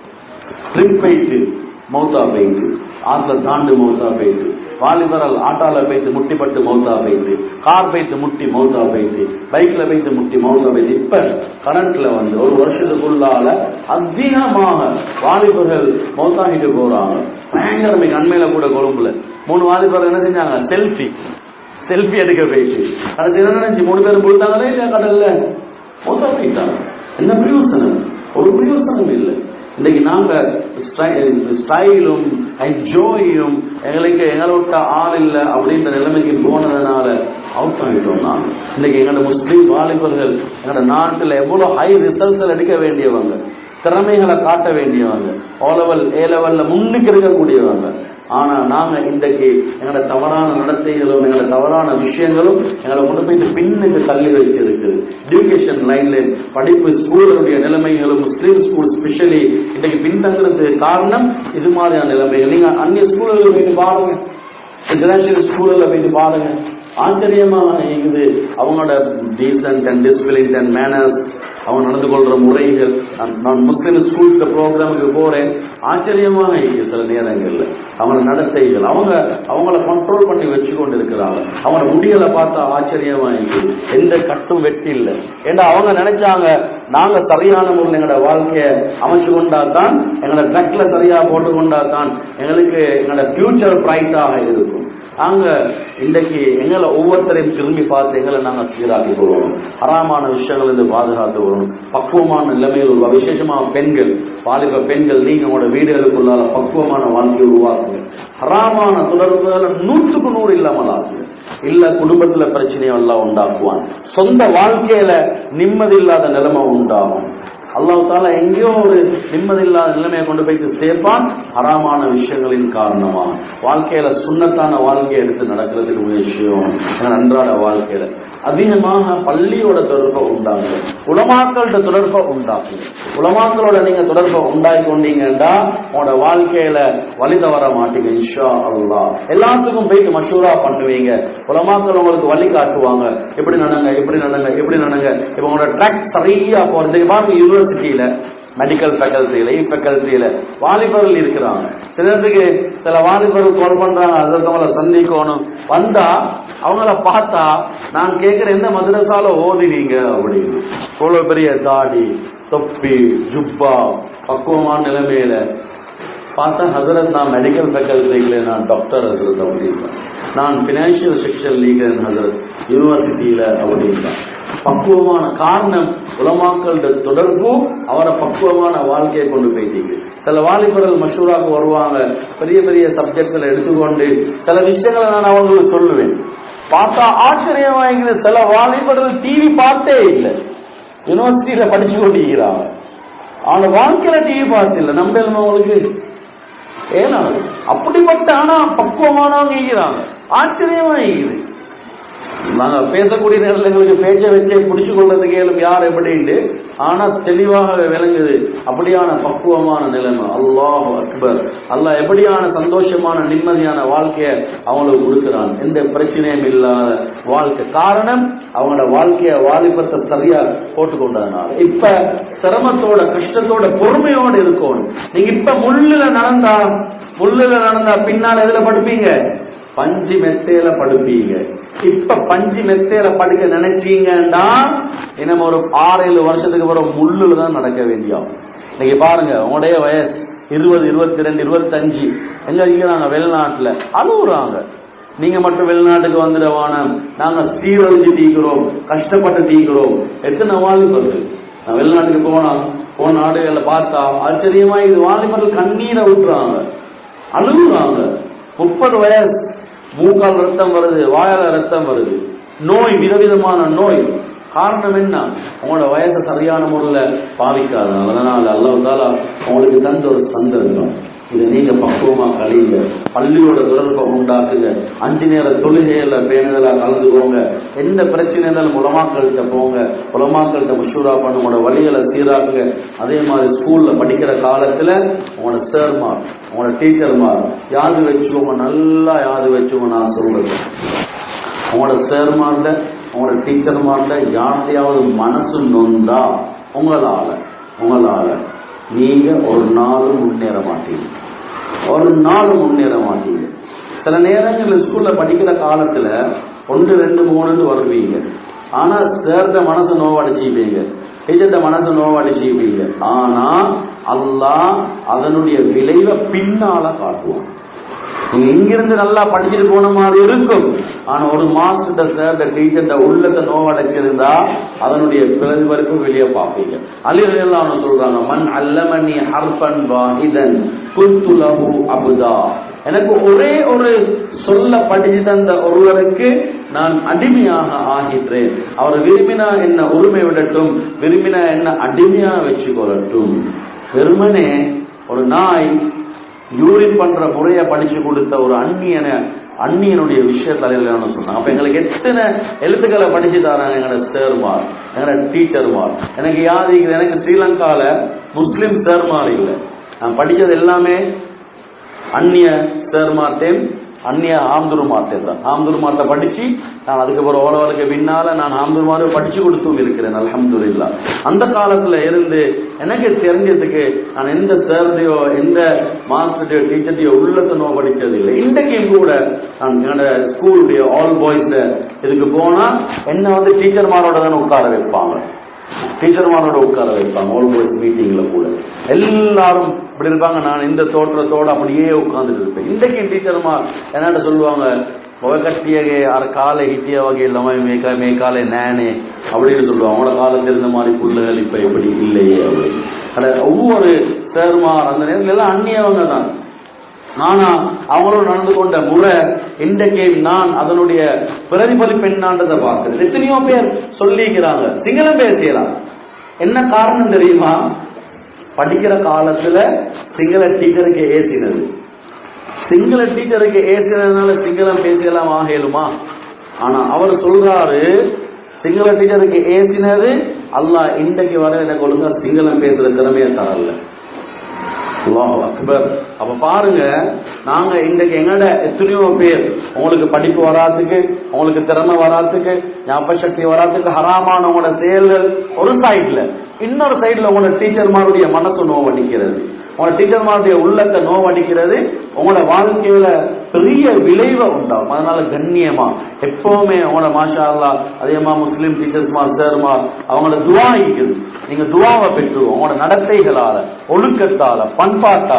ட்ரிப் போயிட்டு மௌத்தா போயிட்டு ஆத்துல தாண்டு மௌத்தா போயிட்டு வாலிபரல் ஆட்டால போயிட்டு முட்டிப்பட்டு மௌத்தா போயிட்டு கார் போயிட்டு முட்டி மௌத்தா போயிட்டு பைக்ல போயிட்டு முட்டி மௌத்தா போயிட்டு இப்ப கரண்ட்ல வந்து ஒரு வருஷத்துக்குள்ளால அதிகமாக வாலிபர்கள் மௌத்தாகிட்டு போறாங்க பயங்கரமை அண்மையில கூட கொழும்புல மூணு வாலிபர்கள் என்ன செஞ்சாங்க செல்ஃபி செல்ஃபி எடுக்க போயிட்டு அது என்ன நினைச்சு மூணு பேரும் போட்டாங்களே இல்லையா கடல்ல மௌத்தா போயிட்டாங்க என்ன பிரயோசனம் ஒரு பிரயோசனம் இல்லை இன்னைக்கு நாங்க ஸ்டைலும் என்ஜாயும் எங்களுக்கு எங்களோட ஆள் இல்லை அப்படின்ற நிலைமைக்கு போனதுனால அவுட் ஆகிட்டோம் நான் இன்னைக்கு எங்களோட முஸ்லீம் வாலிபர்கள் எங்களோட நாட்டில் எவ்வளவு ஹை ரிசல்ட்ஸ் எடுக்க வேண்டியவங்க திறமைகளை காட்ட வேண்டியவங்க ஓ லெவல் ஏ லெவல்ல முன்னுக்கு இருக்கக்கூடியவங்க ஆனா நாங்க இன்றைக்கு எங்களோட தவறான நடத்தைகளும் எங்களோட தவறான விஷயங்களும் எங்களை கொண்டு போயிட்டு பின்னுக்கு தள்ளி வச்சிருக்கு எஜுகேஷன் லைன்ல படிப்பு ஸ்கூலுடைய நிலைமைகளும் முஸ்லீம் ஸ்கூல் ஸ்பெஷலி இன்றைக்கு பின்தங்குறதுக்கு காரணம் இது மாதிரியான நிலைமைகள் நீங்க அந்நிய ஸ்கூல்ல போயிட்டு பாருங்க இன்டர்நேஷனல் ஸ்கூல்ல போயிட்டு பாருங்க ஆச்சரியமாக இருக்குது அவங்களோட decent and discipline and manners அவங்க நடந்து கொள்ற முறைகள் நான்- நான் முஸ்லிம் ஸ்கூல்ஸ் ப்ரோக்ராமுக்கு போறேன் ஆச்சரியமாக இருக்கு சில நேரங்கள்ல அவங்க நடத்தைகள் அவங்க அவங்கள கண்ட்ரோல் பண்ணி வச்சு கொண்டு இருக்கிறாங்க அவங்களோட முடியலை பார்த்தா ஆச்சரியமா இருக்கு எந்த கட்டும் வெட்டி இல்லை ஏன்னா அவங்க நினைச்சாங்க நாங்க சரியான முறையில் எங்களோட வாழ்க்கையை அமைச்சு கொண்டா தான் எங்களோட ட்ரக்ல சரியா போட்டு கொண்டா தான் எங்களுக்கு எங்களோட ஃபியூச்சர் பிரைட்டாக இருக்கும் நாங்க இன்றைக்கு எங்களை ஒவ்வொருத்தரையும் திரும்பி பார்த்து எங்களை நாங்க சீராக்கி கொள்ளணும் ஹராமான விஷயங்கள் இருந்து பாதுகாத்து கொள்ளணும் பக்குவமான நிலைமையில் உள்ள விசேஷமா பெண்கள் வாலிப பெண்கள் நீங்க உங்களோட வீடுகளுக்குள்ளால பக்குவமான வாழ்க்கையை உருவாக்குங்க ஹராமான தொடர்புகளை நூற்றுக்கு நூறு இல்லாமல் ஆகுங்க இல்ல குடும்பத்துல பிரச்சனையை எல்லாம் உண்டாக்குவான் சொந்த வாழ்க்கையில நிம்மதி இல்லாத நிலைமை உண்டாகும் அல்லாஹ் தாலா எங்கேயோ ஒரு நிம்மதியில்லாத நிலைமையை கொண்டு போயிட்டு சேர்ப்பான் ஹராமான விஷயங்களின் காரணமா வாழ்க்கையில சுண்ணத்தான வாழ்க்கையை எடுத்து நடக்கிறதுக்கு ஒரு விஷயம் எங்க அன்றாட வாழ்க்கையில அதிகமாக பள்ளியோட தொடர்பை உண்டாங்க உலமாக்கள்கிட்ட தொடர்பை உண்டாக்குங்க உலமாக்களோட நீங்க தொடர்பை உண்டாக்கி கொண்டீங்கன்னா உங்களோட வாழ்க்கையில வழி தவற மாட்டீங்க இன்ஷா அல்லாஹ் எல்லாத்துக்கும் போயிட்டு மஷூரா பண்ணுவீங்க உலமாக்கள் உங்களுக்கு வழி காட்டுவாங்க எப்படி நடங்க எப்படி நடங்க எப்படி நடங்க இப்ப உங்களோட ட்ராக் சரியா போறதுக்கு பாருங்க யூனிவர்சிட்டியில மெடிக்கல் ஃபேக்கல்ட்டியில இ ஃபேக்கல்ட்டியில வாலிபர்கள் இருக்கிறாங்க சிலருக்கு சில வாலிபர்கள் கால் பண்றாங்க அதவங்களை சந்திக்கணும் வந்தா அவங்கள பார்த்தா நான் கேட்கிற எந்த மதரசால ஓதினீங்க அப்படின்னு இவ்வளவு பெரிய தாடி தொப்பி ஜுப்பா பக்குவமான நிலைமையில பார்த்தா ஹசரத் நான் மெடிக்கல் ஃபேக்கல்ட்டியில் நான் டாக்டர் ஹசரத் அப்படின்னா நான் ஃபினான்ஷியல் செக்ஷன் லீகல் ஹசரத் யூனிவர்சிட்டியில் அப்படின்னா பக்குவமான காரணம் உலமாக்களோட தொடர்பு அவரை பக்குவமான வாழ்க்கையை கொண்டு போயிட்டீங்க சில வாலிபர்கள் மஷூராக்கு வருவாங்க பெரிய பெரிய சப்ஜெக்ட்களை எடுத்துக்கொண்டு சில விஷயங்களை நான் அவங்களுக்கு சொல்லுவேன் பார்த்தா ஆச்சரியமா இருக்குது சில வாலிபர்கள் டிவி பார்த்தே இல்லை யூனிவர்சிட்டியில படிச்சு கொண்டிருக்கிறாங்க அவன வாழ்க்கையில டிவி பார்த்து இல்லை நம்ம உங்களுக்கு ஏன்னா அப்படிப்பட்ட ஆனா பக்குவமானவங்க இருக்கிறாங்க ஆச்சரியமா இருக்குது நாங்க பேசக்கூடிய நேரத்தில் எங்களுக்கு பேச்சை வச்சே பிடிச்சு கொள்றதுக்கு ஏழும் யார் எப்படின்னு ஆனா தெளிவாக விளங்குது அப்படியான பக்குவமான நிலைமை அல்லாஹ் அக்பர் அல்லாஹ் எப்படியான சந்தோஷமான நிம்மதியான வாழ்க்கையை அவங்களுக்கு கொடுக்குறான் எந்த பிரச்சனையும் இல்லாத வாழ்க்கை காரணம் அவங்களோட வாழ்க்கைய வாலிபத்தை சரியா போட்டு கொண்டதுனால இப்ப சிரமத்தோட கஷ்டத்தோட பொறுமையோட இருக்கணும் நீங்க இப்ப முள்ளுல நடந்தா முள்ளுல நடந்தா பின்னால் எதுல படுப்பீங்க பஞ்சு மெத்தையில படுப்பீங்க இப்ப பஞ்சு மெத்தையில படுக்க நினைச்சீங்கன்னா இன்னும் ஒரு ஆறு ஏழு வருஷத்துக்கு பிறகு முள்ளுல தான் நடக்க வேண்டியும் இன்னைக்கு பாருங்க உங்களுடைய வயசு இருபது இருபத்தி ரெண்டு இருபத்தஞ்சு எங்க இருக்கிறாங்க வெளிநாட்டுல அழுகுறாங்க நீங்க மட்டும் வெளிநாட்டுக்கு வந்துடவான நாங்க சீரழிஞ்சு தீக்கிறோம் கஷ்டப்பட்டு தீக்கிறோம் எத்தனை வாலிபர்கள் நான் வெளிநாட்டுக்கு போனா போன நாடுகள்ல பார்த்தா ஆச்சரியமா இது வாலிபர்கள் கண்ணீரை விட்டுறாங்க அழுகுறாங்க முப்பது வயசு மூக்கால் ரத்தம் வருது வாயால ரத்தம் வருது நோய் விதவிதமான நோய் காரணம் என்ன உங்களோட வயசை சரியான முறையில் பாவிக்காது அதனால அல்லாஹ் தாலா உங்களுக்கு தந்த ஒரு சந்தர்ப்பம் இதை நீங்க பக்குவமா கழியுங்க பள்ளியோட தொடர்பை உண்டாக்குங்க அஞ்சு நேர தொழுகையில பேணுதலா கலந்துக்கோங்க எந்த பிரச்சனை இருந்தாலும் உலமாக்கள்கிட்ட போங்க உலமாக்கள்கிட்ட மஷூரா பண்ணுங்களோட வழிகளை சீராக்குங்க அதே மாதிரி ஸ்கூல்ல படிக்கிற காலத்துல உங்களோட சேர்மார் உங்களோட டீச்சர்மார் யாது வச்சுக்கோங்க நல்லா யாது வச்சுக்கோங்க நான் சொல்றது உங்களோட சேர்மார்ல உங்களோட டீச்சர்மார்ல யார்த்தையாவது மனசு நொந்தா உங்களால உங்களால நீங்க ஒரு நாளும் முன்னேற மாட்டீங்க ஒரு நாளும் முன்னேற மாட்டீங்க சில நேரங்கள்ல ஸ்கூல்ல படிக்கிற காலத்துல ஒன்று ரெண்டு மூணுன்னு வருவீங்க ஆனா சேர்ந்த மனசு நோவடிச்சுப்பீங்க டீச்சர்த்த மனசு நோவடிச்சுப்பீங்க ஆனா அல்லாஹ் அதனுடைய விளைவை பின்னால காட்டுவான் நீங்க இங்கிருந்து நல்லா படிச்சுட்டு போன மாதிரி இருக்கும் ஆனா ஒரு மாசத்த சேர்ந்த டீச்சர்ட்ட உள்ளத்தை நோவடைச்சிருந்தா அதனுடைய பிரதிபலிப்பு வெளியே பார்ப்பீங்க அலிகள் அவனு சொல்றாங்க மண் அல்லமணி ஹர்பன் வாஹிதன் குல்துலஹு அபுதா எனக்கு ஒரே ஒரு சொல்ல படிச்சு தந்த ஒருவருக்கு நான் அடிமையாக ஆகின்றேன் அவர் விரும்பினா என்ன உரிமை விடட்டும் விரும்பினா என்ன அடிமையா வச்சு கொள்ளட்டும் வெறுமனே ஒரு நாய் யூரின் பண்ற முறையை படிச்சு கொடுத்த ஒரு அந்நியன அந்நியனுடைய விஷய தலைவர் சொன்னாங்க அப்ப எங்களுக்கு எத்தனை எழுத்துக்களை படிச்சு தராங்க எங்களோட சேர்மார் எங்களோட டீச்சர்மார் எனக்கு யாரு இருக்குது எனக்கு ஸ்ரீலங்கால முஸ்லிம் சேர்மார் இல்லை நான் படிச்சது எல்லாமே அந்நிய சேர்மார்த்தேன் அந்நிய ஆம்துருமார்த்தேன் தான் ஆம்துருமார்த்தை படிச்சு நான் அதுக்கப்புறம் ஓலவருக்கு பின்னால நான் ஆம்துருமாரு படிச்சு கொடுத்தும் இருக்கிறேன் அல்ஹம்துலில்லா அந்த காலத்துல இருந்து எனக்கு தெரிஞ்சதுக்கு நான் எந்த சேர்ந்தையோ எந்த மாஸ்டர்டையோ டீச்சர்டையோ உள்ளத்தனோ படிச்சது இல்லை இன்றைக்கும் கூட நான் என்னோட ஸ்கூலுடைய ஆல் பாய்ஸ் இதுக்கு போனா என்ன வந்து டீச்சர்மாரோட தானே உட்கார வைப்பாங்க டீச்சர்மாரோட உட்கார வைப்பாங்க ஆல் பாய்ஸ் மீட்டிங்ல கூட எல்லாரும் இப்படி இருப்பாங்க நான் இந்த தோற்றத்தோட அப்படியே உட்கார்ந்துட்டு இருப்பேன் இன்றைக்கு டீச்சர்மா என்னட்ட சொல்லுவாங்க முகக்கட்டியகே அர காலை ஹிட்டிய வகை இல்லாம மேக்கா மேக்காலே நேனே அப்படின்னு சொல்லுவாங்க அவங்களோட காலத்தில் இருந்த மாதிரி புல்லுகள் இப்ப எப்படி இல்லையே அப்படின்னு அட ஒவ்வொரு சேர்மார் அந்த நேரத்துல எல்லாம் அந்நியவங்க தான் ஆனா அவங்களோட நடந்து கொண்ட முறை இன்றைக்கு நான் அதனுடைய பிரதிபலிப்பு என்னான்றதை பார்க்கிறேன் எத்தனையோ பேர் சொல்லிக்கிறாங்க சிங்களம் பேசலாம் என்ன காரணம் தெரியுமா படிக்கிற காலத்துல சிங்கள டீச்சருக்கு ஏசினது சிங்கள டீச்சருக்கு ஏசினதுனால சிங்களம் பேசலாம் ஆகலுமா ஆனா அவர் சொல்றாரு சிங்கள டீச்சருக்கு ஏசினது அல்லாஹ் இன்றைக்கு வர எனக்கு ஒழுங்கா சிங்களம் பேசுற திறமையை தரல அல்லாஹ் அக்பர் அப்ப பாருங்க நாங்க இன்றைக்கு எங்கட எத்தனையோ பேர் உங்களுக்கு படிப்பு வராதுக்கு உங்களுக்கு திறமை வராதுக்கு ஞாபக சக்தி வராதுக்கு ஹராமான உங்களோட செயல்கள் ஒரு சைட்ல இன்னொரு சைட்ல உங்களோட டீச்சர்மாருடைய மனசு நோவடிக்கிறது உங்களோட டீச்சர்மாருடைய உள்ளத்தை நோவடிக்கிறது உங்களோட வாழ்க்கையில பெரிய விளைவை உண்டாகும் அதனால கண்ணியமா எப்பவுமே உங்களோட மாஷா அல்லா அதேமா முஸ்லீம் டீச்சர்ஸ்மா சேர்மா அவங்களோட துவா இருக்குது நீங்க துவாவை பெற்று உங்களோட நடத்தைகளால ஒழுக்கத்தால பண்பாட்டால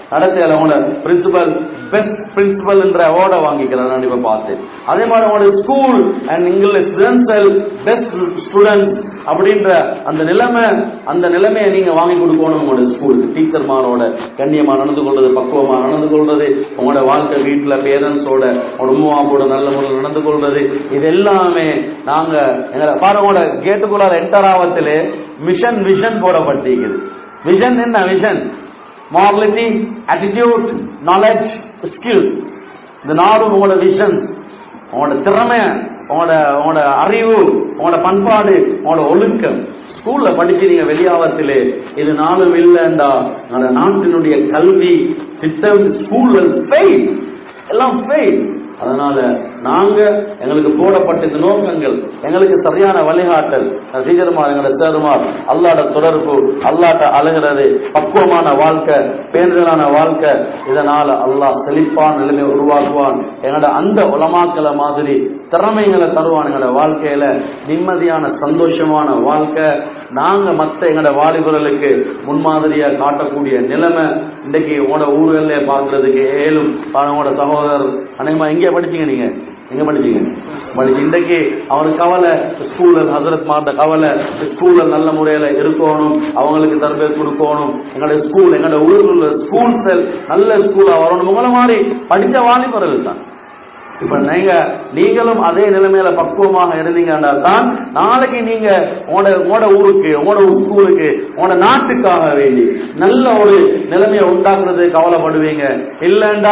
நடத்தையில உங்களோட பிரின்சிபல் பெஸ்ட் பிரின்சிபல் என்ற அவார்டை வாங்கிக்கிறார் நான் இப்ப பார்த்தேன் அதே மாதிரி உங்களோட school and English residential best student அப்படின்ற அந்த நிலைமை அந்த நிலைமையை நீங்க வாங்கி கொடுக்கணும் உங்களோட ஸ்கூலுக்கு டீச்சர்மாரோட கண்ணியமா நடந்து கொள்றது பக்குவமா நடந்து கொள்றது உங்களோட வாழ்க்கை வீட்டுல பேரண்ட்ஸோட உங்களோட உம்மா கூட நல்ல முறையில் நடந்து கொள்றது இது எல்லாமே நாங்க எங்களை பாருங்க உங்களோட கேட்டுக்குள்ளார என்டர் ஆவத்திலே மிஷன் விஷன் போடப்பட்டிருக்குது விஷன் என்ன vision morality attitude knowledge skill இந்த நாடும் உங்களோட விஷன் உங்களோட திறமை உங்களோட உங்களோட அறிவு உங்களோட பண்பாடு உங்களோட ஒழுக்கம் ஸ்கூல்ல படிச்சு நீங்க வெளியாவத்திலே இது நாளும் இல்லைண்டா உங்களோட நாட்டினுடைய கல்வி திட்டம் ஸ்கூல்ல ஃபெயில் எல்லாம் ஃபெயில் அதனால நாங்க எங்களுக்கு போடப்பட்ட இந்த நோக்கங்கள் எங்களுக்கு சரியான வழிகாட்டல் சீக்கிரமார் எங்களோட சேருமார் அல்லாட தொடர்பு அல்லாட்ட அழுகிறது பக்குவமான வாழ்க்கை பேருதலான வாழ்க்கை இதனால அல்லாஹ் செழிப்பான நிலைமை உருவாக்குவான் எங்களோட அந்த உலமாக்களை மாதிரி திறமைகளை தருவான் எங்களோட வாழ்க்கையில நிம்மதியான சந்தோஷமான வாழ்க்கை நாங்க மத்த எங்களோட வாலிபர்களுக்கு முன்மாதிரியா காட்டக்கூடிய நிலைமை இன்னைக்கு உங்களோட ஊர்களே பாக்குறதுக்கு ஏழும் உங்களோட சகோதரர் அநேகமா எங்கே படிச்சீங்க நீங்க எங்க படிச்சீங்க படிச்சு இன்றைக்கு அவனுக்கு கவலை ஸ்கூல்ல ஹசரத் மார்ந்த கவலை ஸ்கூல்ல நல்ல முறையில இருக்கணும் அவங்களுக்கு தரபேர் கொடுக்கணும் எங்களுடைய ஸ்கூல் எங்களோட ஊரில் உள்ள ஸ்கூல் நல்ல ஸ்கூலா வரணும் உங்களை மாதிரி படிச்ச வாலிபர்கள் தான் இப்ப நீங்க நீங்களும் அதே நிலைமையில பக்குவமாக இருந்தீங்கன்னா தான் நாளைக்கு நீங்க உங்களோட உங்களோட ஊருக்கு உங்களோட ஸ்கூலுக்கு உங்களோட நாட்டுக்காக வேண்டி நல்ல ஒரு நிலைமையை உண்டாக்குறது கவலைப்படுவீங்க இல்லண்டா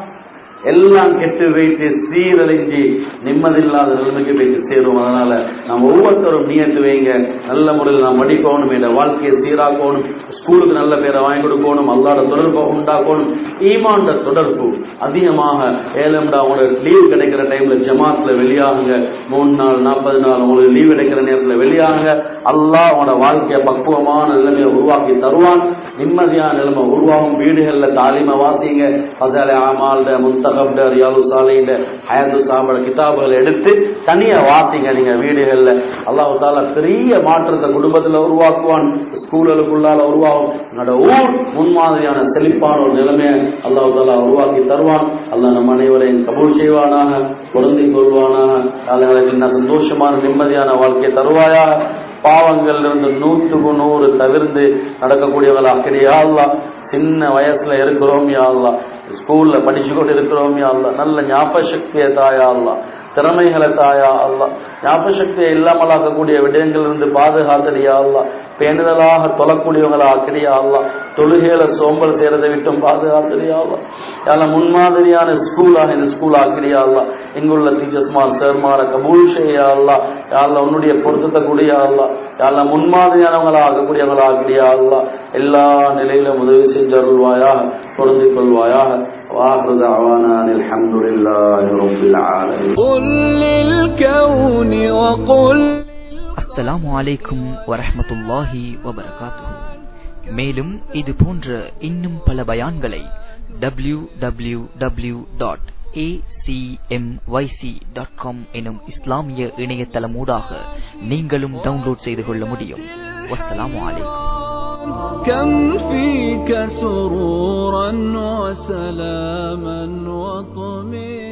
எல்லாம் கெட்டு வைத்து சீரழிஞ்சு நிம்மதியில்லாத நிலைமைக்கு போயிட்டு சேரும் அதனால நம்ம ஒவ்வொருத்தரும் நியத்து வைங்க நல்ல முறையில் நாம் படிக்கணும் இந்த வாழ்க்கையை சீராக்கணும் ஸ்கூலுக்கு நல்ல பேரை வாங்கி கொடுக்கணும் அல்லாட தொடர்பை உண்டாக்கணும் ஈமாண்ட தொடர்பு அதிகமாக ஏழம்டா உங்களுக்கு லீவ் கிடைக்கிற டைம்ல ஜமாத்ல வெளியாகுங்க மூணு நாள் நாற்பது நாள் உங்களுக்கு லீவ் கிடைக்கிற நேரத்தில் வெளியாகுங்க அல்லாஹ் உங்களோட வாழ்க்கையை பக்குவமான நிலைமையை உருவாக்கி தருவான் நிம்மதியான நிலைமை உருவாகும் வீடுகள்ல தாலிமை வாசிங்க பசாலே ஆமால்ட முத்தகப்ட ரியாலு சாலையில ஹயத்து சாம்பட கிதாபுகளை எடுத்து தனியா வாசிங்க நீங்க வீடுகள்ல அல்லாஹ் தாலா பெரிய மாற்றத்தை குடும்பத்துல உருவாக்குவான் ஸ்கூல்களுக்குள்ளால உருவாகும் என்னோட ஊர் முன்மாதிரியான செழிப்பான ஒரு நிலைமையை அல்லாஹ் தாலா உருவாக்கி தருவான் அல்லாஹ் நம்ம அனைவரையும் கபூல் செய்வானாக பொருந்திக் கொள்வானாக எங்களுக்கு இன்னும் சந்தோஷமான நிம்மதியான வாழ்க்கையை தருவாயாக பாவங்கள் இருந்து நூற்றுக்கு நூறு தவிர்ந்து நடக்கக்கூடியவங்களா அப்படியா அல்லா சின்ன வயசுல இருக்கிறோம் யா அல்லா ஸ்கூல்ல படிச்சு கொண்டு இருக்கிறோம் யா அல்லா நல்ல ஞாபக சக்தியை தாயா அல்லா திறமைகளை தாயா அல்லா ஞாபக சக்தியை இல்லாமலாக்கக்கூடிய விடயங்கள் இருந்து பாதுகாத்தடியா அல்லா பேணுதலாக தொழக்கூடியவங்களா ஆக்கிறியா அல்லா தொழுகையில சோம்பல் தேரதை விட்டும் பாதுகாத்தடியா அல்லா யால முன்மாதிரியான ஸ்கூலாக இந்த ஸ்கூல் ஆக்கிறியா அல்லா இங்குள்ள டீச்சர்ஸ்மார் சேர்மார கபூல் செய்யா அல்லா யாழ்ல உன்னுடைய பொருத்தத்தை கூடிய அல்லா யாழ்ல முன்மாதிரியானவங்களா ஆகக்கூடியவங்களா ஆக்கிறியா அல்லா எல்லா நிலையிலும் உதவி செஞ்சருள்வாயாக பொருந்திக் கொள்வாயாக واخر دعوانا ان الحمد لله رب العالمين قل للكون وقل அஸ்ஸலாமு அலைக்கும் வரஹ்மத்துல்லாஹி வபரகாத்துஹு மேலும் இது போன்ற இன்னும் பல பயான்களை W W W dot dot com எனும் இஸ்லாமிய இணையதளமூடாக நீங்களும் டவுன்லோட் செய்து கொள்ள முடியும் வஸ்ஸலாமு அலைக்கும் كم فيك سرورا وسلاما وطمئنا